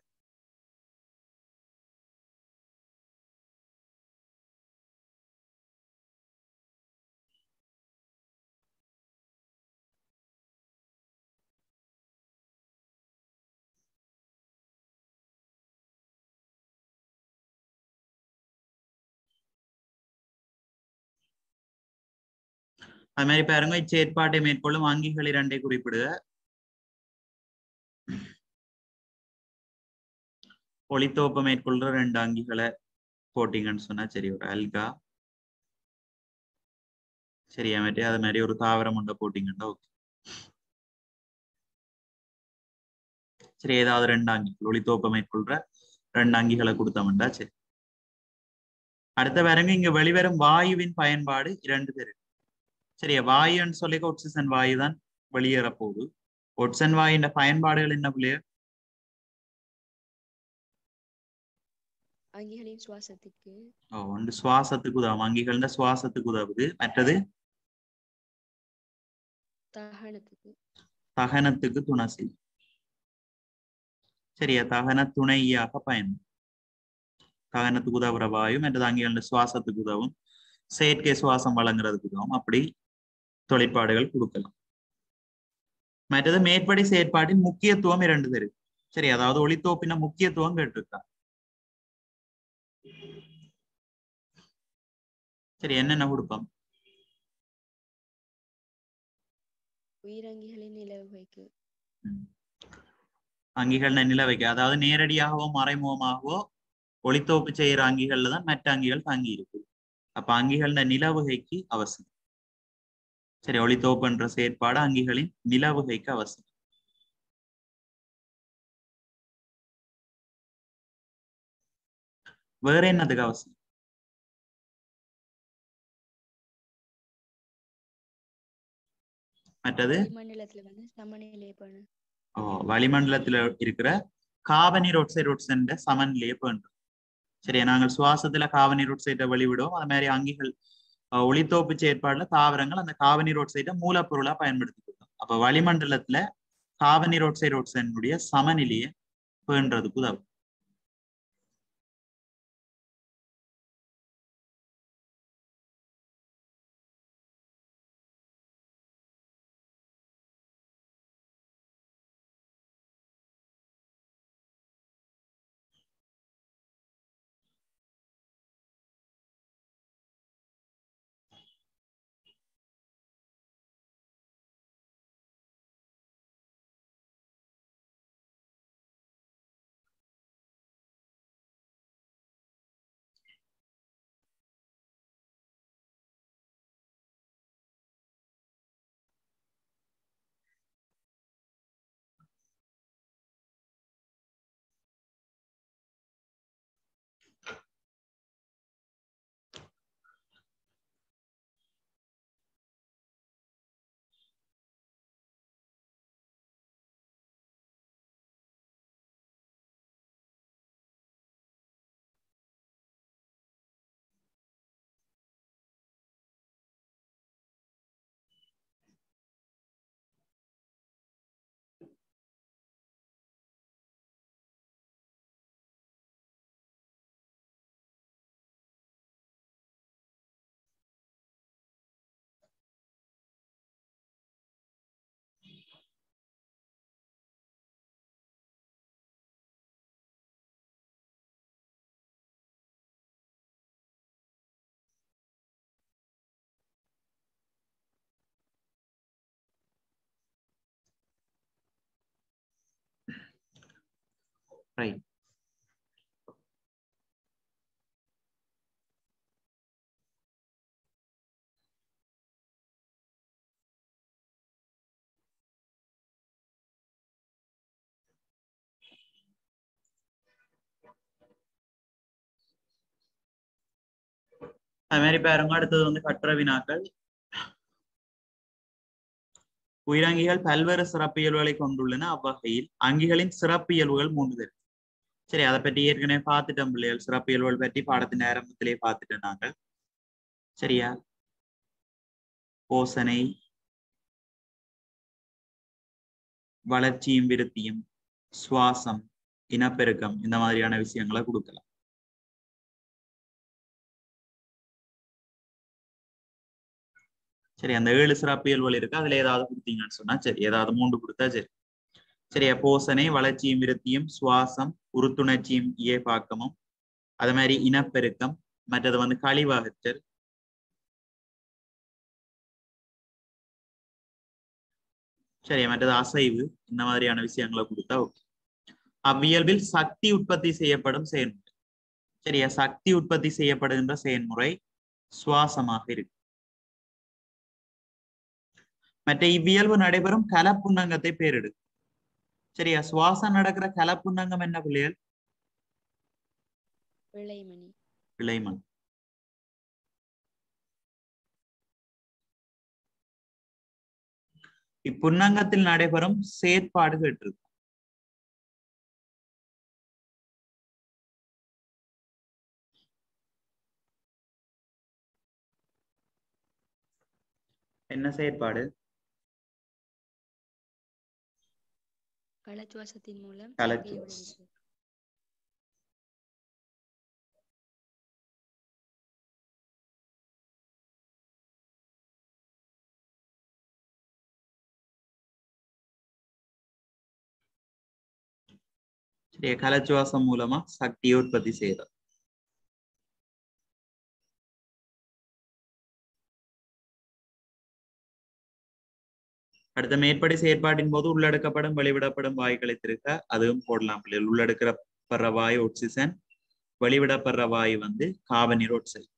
அது மாதிரி பாருங்க இச்செயற்பாட்டை மேற்கொள்ளும் அங்கிகள் இரண்டை குறிப்பிடுக ஒளித்தோப்பை மேற்கொள்ற ரெண்டு அங்கிகளை போட்டீங்கன்னு சொன்னா சரி ஒரு அல்கா சரியா மாதிரி அது மாதிரி ஒரு தாவரம் உண்டை போட்டீங்கன்னா ஓகே சரி ஏதாவது ரெண்டு அங்கிகள் ஒளித்தோப்பை மேற்கொள்ற ரெண்டு அங்கிகளை கொடுத்தோம்டா சரி அடுத்த பாருங்க இங்க வெளிவரும் வாயுவின் பயன்பாடு இரண்டு பேரு சரியா வாயுன்னு சொல்லி ஒட்சிசன் வாயு தான் வெளியேற போகுது ஒட்சன் வாயுன்ற பயன்பாடுகள் என்ன பிள்ளைய அங்கிகளின் சுவாசத்துக்கு ஓ ஒன்று சுவாசத்துக்கு உதவும் அங்கிகள்ன்ற சுவாசத்துக்கு உதவுது மற்றது தகனத்துக்கு தகனத்துக்கு துணை செய்யும் சரியா தகன துணையாக பயன் தகனத்துக்கு உதவுற வாயு மற்றது அங்கிகள் சுவாசத்துக்கு உதவும் செயற்கை சுவாசம் வழங்குறதுக்கு உதவும் அப்படி தொழிற்பாடுகள் கொடுக்கலாம் மற்றது மேற்படி செயற்பாட்டின் முக்கியத்துவம் இரண்டு பேரு சரி அதாவது ஒளித்தோப்பின முக்கியத்துவம் கேட்டிருக்கா சரி என்னென்ன கொடுப்போம் உயிரங்கிகளின் நிலவுகைக்கு அங்கிகள் நிலவைக்கு அதாவது நேரடியாகவோ மறைமுகமாகவோ ஒளித்தோப்பு செய்யற அங்கிகள்ல தான் மற்ற அங்கிகள் தங்கி இருக்கு அப்ப அங்கிகள் நிலவுகைக்கு அவசியம் சரி ஒளித்தோப்புன்ற செயற்பாடு அங்கிகளின் நிலவுகைக்கு அவசியம் வேற என்னதுக்கு அவசியம் மற்றது மண்டலத்துல வந்து சமநிலை பண்ணு ஓ, வளிமண்டலத்துல இருக்கிற காபனீர் ஒட்சைடு ஒட்சைட சமநிலையை பண்றோம் சரியா நாங்கள் சுவாசத்துல காபனீர் ஒட்சைட்டை வெளிவிடுவோம் அது மாதிரி அங்கிகள் அஹ், ஒளித்தோப்பு செயற்பாடுல தாவரங்கள் அந்த காபனீர் ஒட்சைட்டை மூலப்பொருளா பயன்படுத்திக்கிட்டோம் அப்ப வளிமண்டலத்துல காபனீர் ஒட்சைடு ஒட்சைடுடைய சமநிலையை பேணுறதுக்கு உதவும் ரைட் அது மாதிரி பாருங்க அடுத்தது வந்து கட்டுரை வினாக்கள் உயிரங்கிகள் பல்வேறு சிறப்பியல்புகளை கொண்டுள்ளன அவ்வகையில் அங்கிகளின் சிறப்பியல்புகள் மூன்று இருக்கு சரி அதை பற்றி ஏற்கனவே பார்த்துட்டோம் பிள்ளைகள் சிறப்பியல்புகள் பற்றி பாடத்தின் ஆரம்பத்திலே பார்த்துட்டோம் நாங்கள் சரியா போசனை வளர்ச்சியும் விருத்தியும் சுவாசம் இனப்பெருக்கம் இந்த மாதிரியான விஷயங்களை கொடுக்கலாம் சரி அந்த ஏழு சிறப்பியல்கள் இருக்கு அதுல ஏதாவது கொடுத்தீங்கன்னு சொன்னா சரி ஏதாவது மூன்று கொடுத்தா சரி சரியா போசனை வளர்ச்சியும் விருத்தியும் சுவாசம் உறுத்துணர்ச்சியும் இயப்பாக்கமும் அது மாதிரி இனப்பெருக்கம் மற்றது வந்து கழிவகற்றல் சரி மற்றது அசைவு இந்த மாதிரியான விஷயங்களை கொடுத்தா ஓகே அவ்வியல்பில் சக்தி உற்பத்தி செய்யப்படும் செயல்முறை சரியா சக்தி உற்பத்தி செய்யப்படுகின்ற செயல்முறை சுவாசமாக இருக்கு மற்ற இவ்வியல்பு நடைபெறும் கலப்புண்ணங்கத்தை பேரிடு சரியா சுவாசம் நடக்கிற கலப்புண்ணங்கம் என்ன பிள்ளைகள் விளைமணி விளைமண் இப்புன்னங்கத்தில் நடைபெறும் செயற்பாடுகள் இருக்கு என்ன செயற்பாடு களச்சுவாசத்தின் மூலம் களச்சுவாசம். சக்தியை விடுவித்தல். சரியா கலச்சுவாசம் மூலமா சக்தியை உற்பத்தி செய்யறது அடுத்த மேற்படி செயற்பாட்டின் போது உள்ளடக்கப்படும் வெளிவிடப்படும் வாயுக்களை திருக்க அதுவும் போடலாம் பிள்ளைகள் உள்ளடக்கப்படுற வாயு ஆக்சிஜன் வெளிவிடப்படுற வாயு வந்து கார்பன் ஆக்சைடு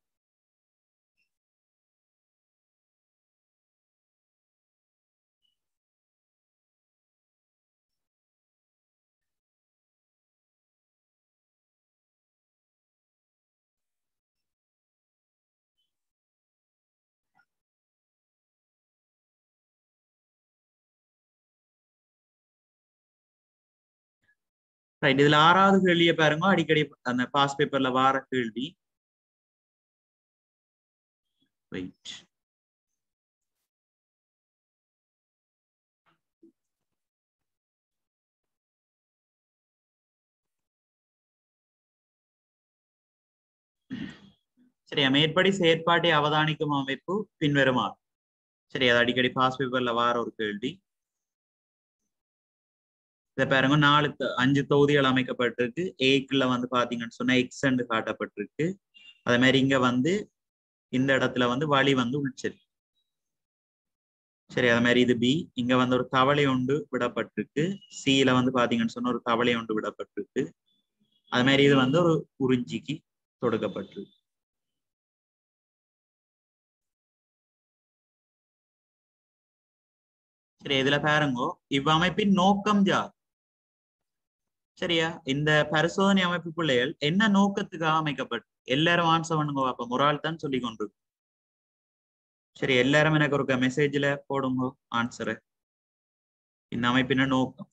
ரைட் இதுல ஆறாவது கேள்வியை பாருங்க அடிக்கடி அந்த பாஸ் பேப்பர்ல வார கேள்வி வெயிட் சரியா மேற்படி செயற்பாட்டை அவதானிக்கும் அமைப்பு பின்வருமாறு சரி அது அடிக்கடி பாஸ் பேப்பர்ல வார ஒரு கேள்வி இதை பாருங்க நாலு த- அஞ்சு தொகுதிகள் அமைக்கப்பட்டிருக்கு ஏக்குள்ள வந்து பாத்தீங்கன்னு சொன்னா எக்ஸ் காட்டப்பட்டிருக்கு அதே மாதிரி இங்க வந்து இந்த இடத்துல வந்து வழி வந்து உள்செல் சரி அது மாதிரி இது பி இங்க வந்து ஒரு தவளை ஒன்று விடப்பட்டிருக்கு சில வந்து பாத்தீங்கன்னு சொன்னா ஒரு தவளை ஒன்று விடப்பட்டிருக்கு அது மாதிரி இது வந்து ஒரு குறிஞ்சிக்கு தொடுக்கப்பட்டிருக்கு சரி இதுல பாருங்கோ இவ்வமைப்பின் நோக்கம் யார் சரியா இந்த பரிசோதனை அமைப்பு பிள்ளைகள் என்ன நோக்கத்துக்காக அமைக்கப்பட்டு எல்லாரும் ஆன்சர் பண்ணுங்க அப்ப ஒரு ஆள் தான் சொல்லி கொண்டு சரி எல்லாரும் எனக்கு ஒரு மெசேஜ்ல போடுங்க ஆன்சரு இந்த அமைப்பின நோக்கம்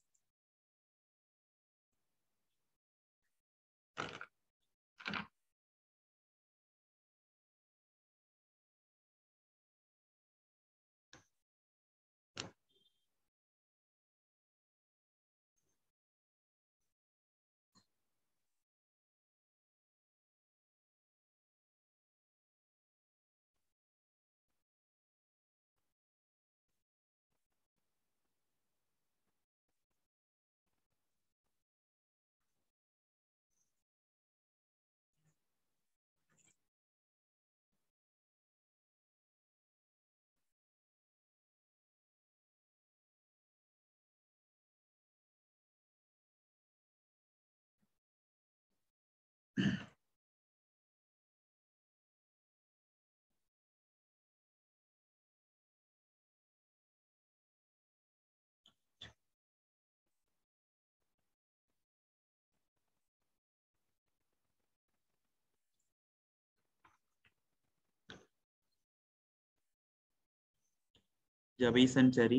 ஜபீசன் சரி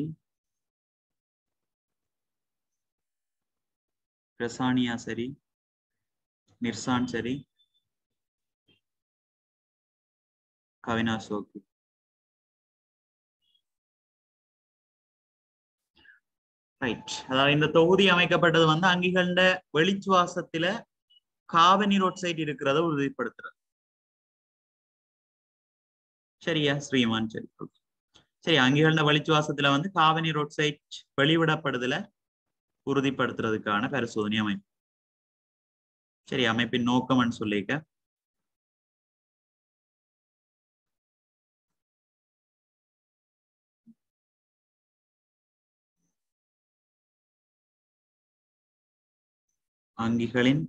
ரசானியா சரி நிர்சான் சரி கவினா சோக்கு ரைட் அதாவது இந்த தொகுதி அமைக்கப்பட்டது வந்து அங்கிகள வெளிச்சுவாசத்துல காவனீர் ஒட்சைட் இருக்கிறத உறுதிப்படுத்துறது சரியா ஸ்ரீமான் சரி okay. சரி அங்கிகள வெளிச்சுவாசத்துல வந்து காவனீர் ஒட்சைட் வெளிவிடப்படுதல உறுதிப்படுத்துறதுக்கான பரிசோதனை அமைப்பு சரி அமைப்பின் நோக்கம்னு சொல்லிக்க அங்கிகளின்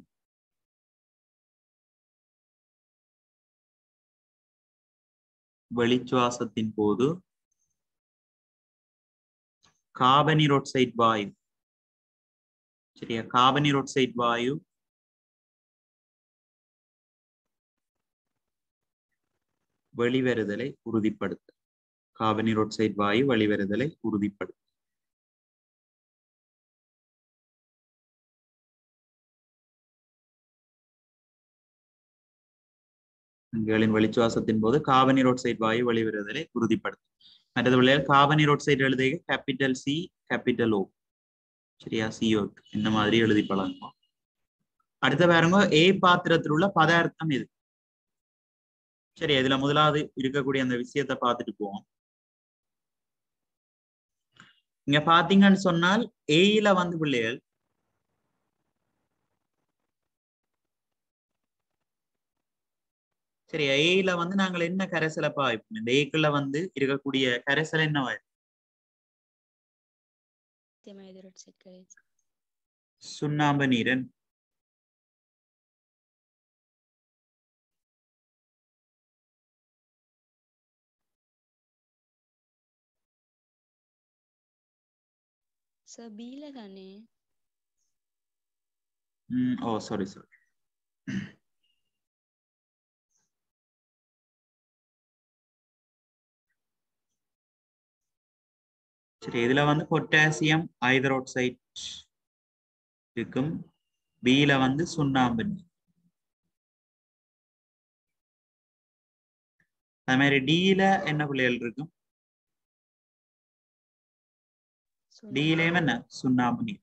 வெளிச்சுவாசத்தின் போது காபனீர் ஒட்சைட் வாயு சரியா காபனீர் ஒட்சைட் வாயு வெளிவருதலை உறுதிப்படுத்த காபனீர் ஒட்சைட் வாயு வெளிவருதலை உறுதிப்படுத்த அங்குகளின் வெளிச்சுவாசத்தின் போது காபனீர் ஒட்சைட் வாயு வெளிவருதலை உறுதிப்படுத்தும் மற்றது விளையாடு காபனீர் ஒட்சைட் எழுதுக கேபிட்டல் சி கேபிட்டல் ஓ சரியா சிஓ இந்த மாதிரி எழுதி பழகுவோம் அடுத்த பாருங்க ஏ பாத்திரத்தில் உள்ள பதார்த்தம் இது சரி இதுல முதலாவது இருக்கக்கூடிய அந்த விஷயத்தை பார்த்துட்டு போவோம் இங்க பாத்தீங்கன்னு சொன்னால் ஏயில வந்து பிள்ளைகள் சரி ஏயில வந்து நாங்கள் என்ன கரைசலை பாய்ப்போம் இந்த ஏக்குள்ள வந்து இருக்கக்கூடிய கரைசல் என்னவா லித்தியம் ஹைட்ரோக்சைடு கரைசல் சுண்ணாம்பு நீரன் சார் பீல தானே ம் ஓ சாரி சாரி சரி இதுல வந்து பொட்டாசியம் ஹைட்ரோக்சைட் இருக்கும் பில வந்து சுண்ணாம்பு நீர் அது மாதிரி டில என்ன பிள்ளைகள் இருக்கும் டிலையும் என்ன சுண்ணாம்பு நீர்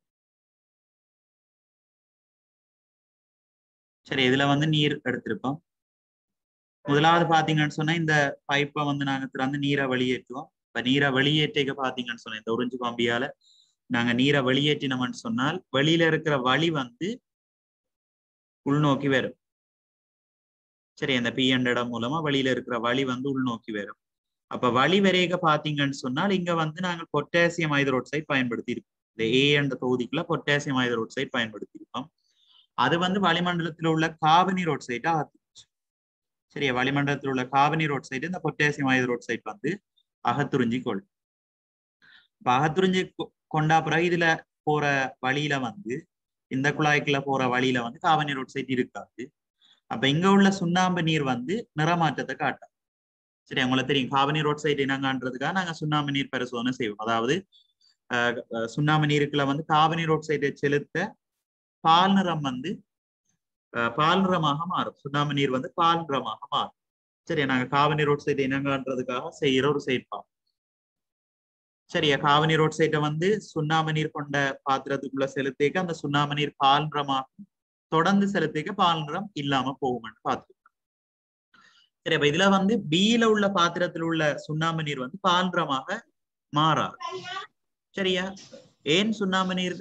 சரி இதுல வந்து நீர் எடுத்திருப்போம் முதலாவது பாத்தீங்கன்னு சொன்னா இந்த பைப்பை வந்து நாங்க திறந்து நீரை வெளியேற்றுவோம் இப்ப நீரை வெளியேற்றிக்க பாத்தீங்கன்னு சொன்னா இந்த உறிஞ்சு பம்பியால நாங்க நீரை வெளியேற்றினோம்னு சொன்னால் வெளியில இருக்கிற வழி வந்து உள்நோக்கி வரும் சரி அந்த பி இடம் மூலமா வெளியில இருக்கிற வழி வந்து உள்நோக்கி வரும் அப்ப வழி வரைக பாத்தீங்கன்னு சொன்னால் இங்க வந்து நாங்கள் பொட்டாசியம் ஹைட்ரோக்சைட் பயன்படுத்தி இருக்கோம் இந்த ஏ என்ற தொகுதிக்குள்ள பொட்டாசியம் ஹைட்ரோக்சைட் பயன்படுத்தி இருக்கோம் அது வந்து வளிமண்டலத்தில் உள்ள காபனீர் ஒட்சைட்டா ஆத்துச்சு சரியா வளிமண்டலத்தில் உள்ள காபனீர் ஒட்சைட் இந்த பொட்டாசியம் ஹைட்ரோக்சைட் வந்து அகத்துறிஞ்சி கொள் இப்ப அகத்துறிஞ்சி கொண்டா பிறகு இதுல போற வழியில வந்து இந்த குழாய்க்குள்ள போற வழியில வந்து காபனீர் ஒட்சைட் இருக்காது அப்ப இங்க உள்ள சுண்ணாம்பு நீர் வந்து நிறமாற்றத்தை காட்டும் சரி உங்களுக்கு தெரியும் காபனீர் ஒட்சைட் என்னங்கன்றதுக்காக நாங்க சுண்ணாம்பு நீர் பரிசோதனை செய்வோம் அதாவது சுண்ணாம்பு நீருக்குள்ள வந்து காபனீர் ஒட்சைட்டை செலுத்த பால் நிறம் வந்து பால் நிறமாக மாறும் சுண்ணாம்பு நீர் வந்து பால் நிறமாக மாறும் சரி நாங்க காவனி ரோட் சைட் என்னங்கன்றதுக்காக செய்யற ஒரு செயற்பாடு சரியா காவனி ரோட் சைட்டை வந்து சுண்ணாம்பு நீர் கொண்ட பாத்திரத்துக்குள்ள செலுத்திக்க அந்த சுண்ணாம்பு நீர் பால் நிறமாக தொடர்ந்து செலுத்திக்க பால் நிறம் இல்லாம போகும்னு பார்த்துருக்கோம் சரி அப்ப இதுல வந்து பீல உள்ள பாத்திரத்தில் உள்ள சுண்ணாம்பு நீர் வந்து பால் நிறமாக மாறாது சரியா ஏன் சுண்ணாம்பு நீர்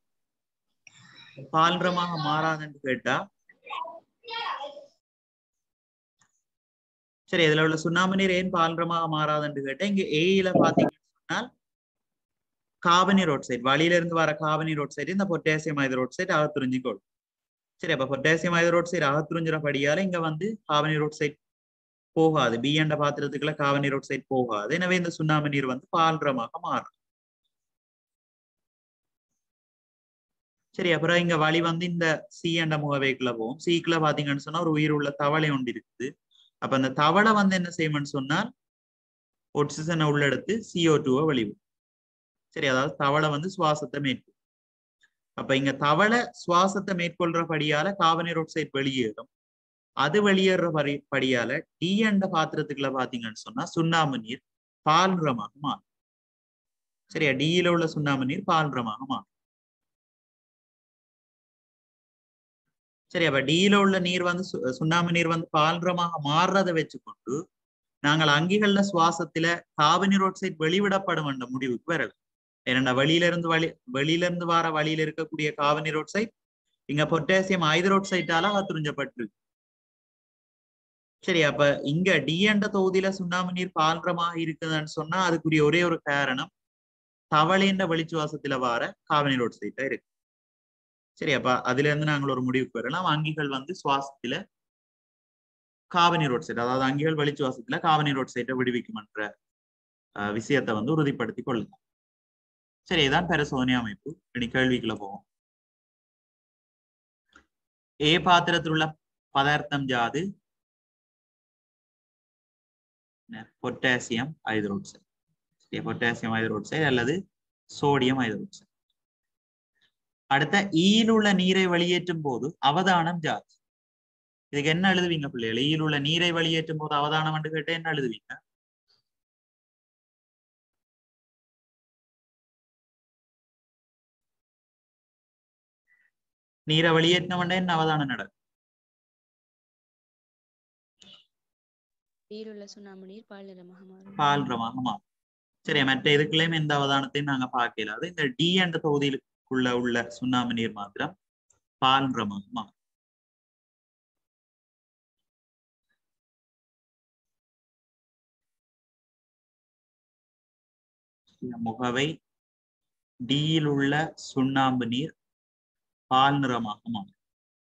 பால் நிறமாக மாறாதுன்னு கேட்டா சரி இதுல உள்ள சுண்ணாம்பு நீர் ஏன் பால்ரமாக மாறாதுன்னு கேட்டா இங்க ஏயில பாத்தீங்கன்னு சொன்னால் காபனி ரோட் சைட் வழியில இருந்து வர காபனி ரோட் சைடு இந்த பொட்டாசியம் ஐது ரோட் சைட் அகத்துறிஞ்சி கொள்ளும் சரி அப்ப பொட்டாசியம் ஐது ரோட் சைடு அகத்துறிஞ்சிறபடியால இங்க வந்து காபனி ரோட் சைட் போகாது பி என்ற பாத்திரத்துக்குள்ள காபனி ரோட் சைட் போகாது எனவே இந்த சுண்ணாம்பு நீர் வந்து பால்ரமாக மாறும் சரி அப்புறம் இங்க வழி வந்து இந்த சி என்ற முகவைக்குள்ள போகும் சிக்குள்ள பாத்தீங்கன்னு சொன்னா ஒரு உயிர் உள்ள தவளை ஒன்று இருக்குது அப்ப அந்த தவளை வந்து என்ன செய்யும்னு சொன்னால் ஒட்சிஜனை உள்ளெடுத்து சிஓ டூவை வெளிவிடும் சரி அதாவது தவளை வந்து சுவாசத்தை மேற்கொள்ளும் அப்ப இங்க தவளை சுவாசத்தை மேற்கொள்றபடியால கார்பனீர் ஆக்சைடு வெளியேறும் அது வெளியேற படி படியால டி என்ற பாத்திரத்துக்குள்ள பாத்தீங்கன்னு சொன்னா சுண்ணாம்பு நீர் பால் நிறமாக மாறும் சரியா டியில உள்ள சுண்ணாம்பு நீர் பால்ரமாக மாறும் சரி அப்ப டியில உள்ள நீர் வந்து சு- சுண்ணாம்பு நீர் வந்து பால்ரமாக மாறுறதை வச்சுக்கொண்டு நாங்கள் அங்கிகள்ல சுவாசத்துல கார்பன் ஆக்சைடு வெளிவிடப்படும் என்ற முடிவுக்கு வரலாம் ஏன்னா வெளியில இருந்து வழி வெளியில இருந்து வர வழியில இருக்கக்கூடிய கார்பன் ஆக்சைடு இங்க பொட்டாசியம் ஹைட்ரோக்சைட்டால அத்துறிஞ்சப்பட்டிருக்கு சரி அப்ப இங்க டி என்ற தொகுதியில சுண்ணாம்பு நீர் பால்ரமாக இருக்குதுன்னு சொன்னா அதுக்குரிய ஒரே ஒரு காரணம் தவளைன்ற வெளிச்சுவாசத்துல வர கார்பன் ஆக்சைடா இருக்கு சரி அப்ப அதுல இருந்து நாங்கள் ஒரு முடிவுக்கு வரலாம் அங்கிகள் வந்து சுவாசத்துல கார்பன் ஆக்சைடு அதாவது அங்கிகள் வெளிச்சுவாசத்துல கார்பன் ஆக்சைடை விடுவிக்குமன்ற அஹ், விஷயத்தை வந்து உறுதிப்படுத்தி கொள்ளலாம் சரி இதான் பரிசோதனை அமைப்பு இனி கேள்விக்குள்ள போவோம் ஏ பாத்திரத்தில் உள்ள பதார்த்தம் யாது பொட்டாசியம் ஹைட்ரோக்சைடு பொட்டாசியம் ஹைட்ரோக்சைடு அல்லது சோடியம் ஹைட்ரோக்சைடு அடுத்த ஈயில் உள்ள நீரை வெளியேற்றும் போது அவதானம் ஜாதி இதுக்கு என்ன எழுதுவீங்க பிள்ளைகள் ஈயில் உள்ள நீரை வெளியேற்றும் போது அவதானம் என்று கேட்டா என்ன எழுதுவீங்க நீரை வெளியேற்றின என்ன அவதானம் நடக்கும் நீருள்ள சுண்ணாம்பு நீர் பால் நிறமாக மாறும் பால்ரமாக மாறும் சரி மற்ற இதுக்குள்ளேயும் எந்த அவதானத்தையும் நாங்க பார்க்கல அது இந்த டி என்ற தொகுதியிலுக்குள்ள உள்ள சுண்ணாம்பு நீர் மாத்திரம் பால்ரமாக மாறும் இந்த முகவை டியில் உள்ள சுண்ணாம்பு நீர் பால் நிறமாக மாறும்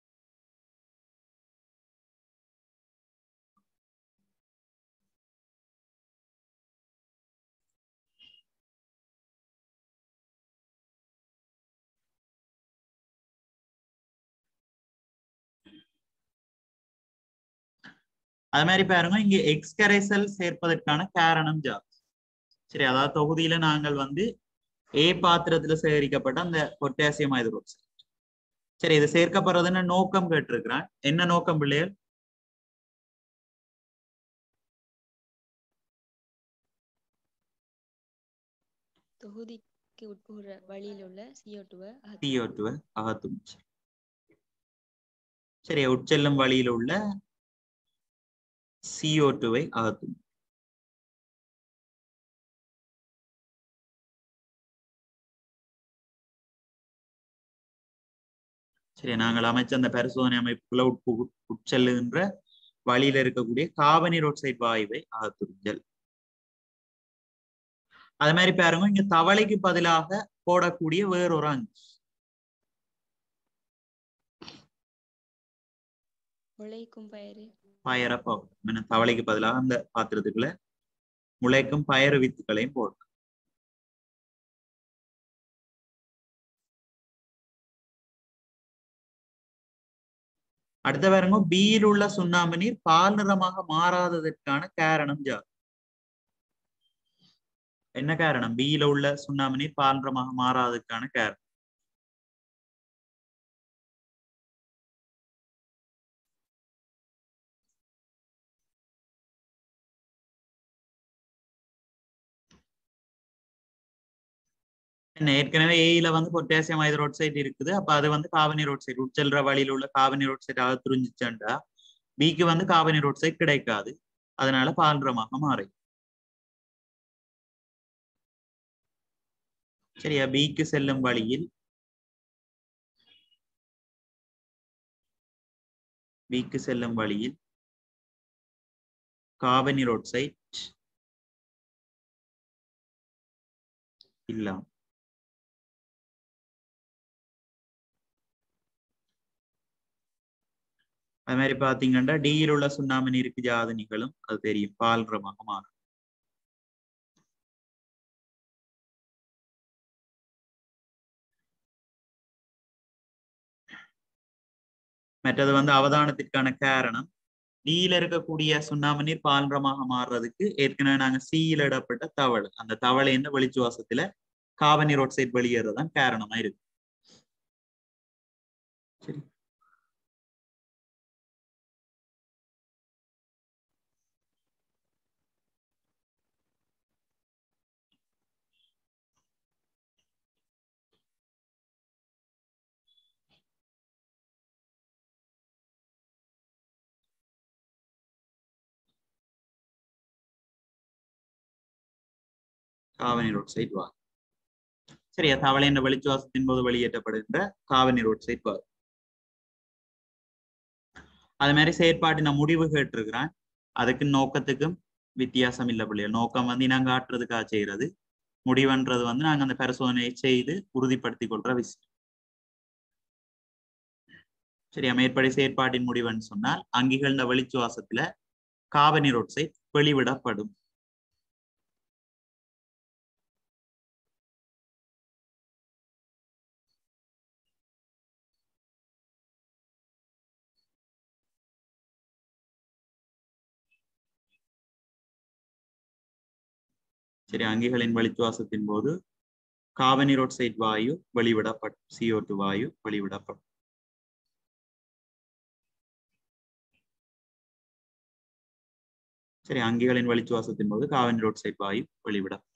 அது மாதிரி பாருங்க இங்க எக்ஸ் கரைசல் சேர்ப்பதற்கான காரணம் ஜாதி சரி அதாவது தொகுதியில நாங்கள் வந்து ஏ பாத்திரத்துல சேகரிக்கப்பட்ட அந்த பொட்டாசியம் ஹைட்ரோக்சைடு சரி இது சேர்க்கப்படுறதுன்னு நோக்கம் கேட்டிருக்கிறான் என்ன நோக்கம் பிள்ளைகள் தொகுதிக்கு உட்புற வழியில் உள்ள சிஓ சிஓ டூவை அகற்றும் சரி உட்செல்லும் வழியில் உள்ள சிஓ டூவை அகற்றும் சரி நாங்கள் அமைச்ச அந்த பரிசோதனை அமைப்புக்குள்ள உட்பு உட்செல்லுகின்ற வழியில இருக்கக்கூடிய கார்பனீர் ஆக்சைடு வாயுவை அகற்றுஞ்சல் அது மாதிரி பாருங்க இங்க தவளைக்கு பதிலாக போடக்கூடிய வேறொரு அங்கு முளைக்கும் பயிறு பயர பவுடர் தவளைக்கு பதிலாக அந்த பாத்திரத்துக்குள்ள முளைக்கும் பயறு வித்துக்களையும் போடணும் அடுத்த பாருங்க பியில் உள்ள சுண்ணாம்பு நீர் பால் நிறமாக மாறாததற்கான காரணம் ஜாதி என்ன காரணம் பியில உள்ள சுண்ணாம்பு நீர் பால் நிறமாக மாறாததற்கான காரணம் என்ன ஏற்கனவே ஏயில வந்து பொட்டாசியம் ஹைட்ரோக்சைடு இருக்குது அப்ப அது வந்து கார்பனீர் ஆக்சைடு உட்செல்ற வழியில உள்ள கார்பனீர் ஆக்சைடு ஆக துரிஞ்சிச்சண்டா பிக்கு வந்து கார்பனீர் ஆக்சைடு கிடைக்காது அதனால பால்ரமாக மாறி சரியா பிக்கு செல்லும் வழியில் பிக்கு செல்லும் வழியில் கார்பனீர் ஆக்சைடு இல்லாம அது மாதிரி பாத்தீங்கன்னா டியில் உள்ள சுண்ணாம்பு நீருக்கு ஜாத நிகழும் அது தெரியும் பால்ரமாக மாறும் மற்றது வந்து அவதானத்திற்கான காரணம் டியில இருக்கக்கூடிய சுண்ணாம்பு நீர் பால்ரமாக மாறுறதுக்கு ஏற்கனவே நாங்க சீல இடப்பட்ட தவளை அந்த தவளை என்ன வெளிச்சுவாசத்துல கார்பனீர் ஆக்சைடு வெளியேறதுதான் காரணமா இருக்கு சரி காவனீர் ஆக்சைடு வாயு சரியா தவளை என்ற வெளிச்சுவாசத்தின் போது வெளியேற்றப்படுகின்ற காவனீர் ஆக்சைடு வாயு அது மாதிரி செயற்பாட்டின முடிவு கேட்டிருக்கிறான் அதுக்கு நோக்கத்துக்கும் வித்தியாசம் இல்லை பிள்ளைகள் நோக்கம் வந்து நாங்க ஆட்டுறதுக்காக செய்யறது முடிவுன்றது வந்து நாங்க அந்த பரிசோதனையை செய்து உறுதிப்படுத்திக் கொள்ற விஷயம் சரியா மேற்படி செயற்பாட்டின் முடிவுன்னு சொன்னால் அங்கிகழ்ந்த வெளிச்சுவாசத்துல காபனீர் ஆக்சைடு வெளிவிடப்படும் சரி அங்கிகளின் வெளிச்சுவாசத்தின் போது காபனீர் ஆக்சைடு வாயு வெளிவிடப்படும் சிஓ டூ வாயு வெளிவிடப்படும் சரி அங்கிகளின் வெளிச்சுவாசத்தின் போது காபனீர் ஆக்சைடு வாயு வெளிவிடப்படும்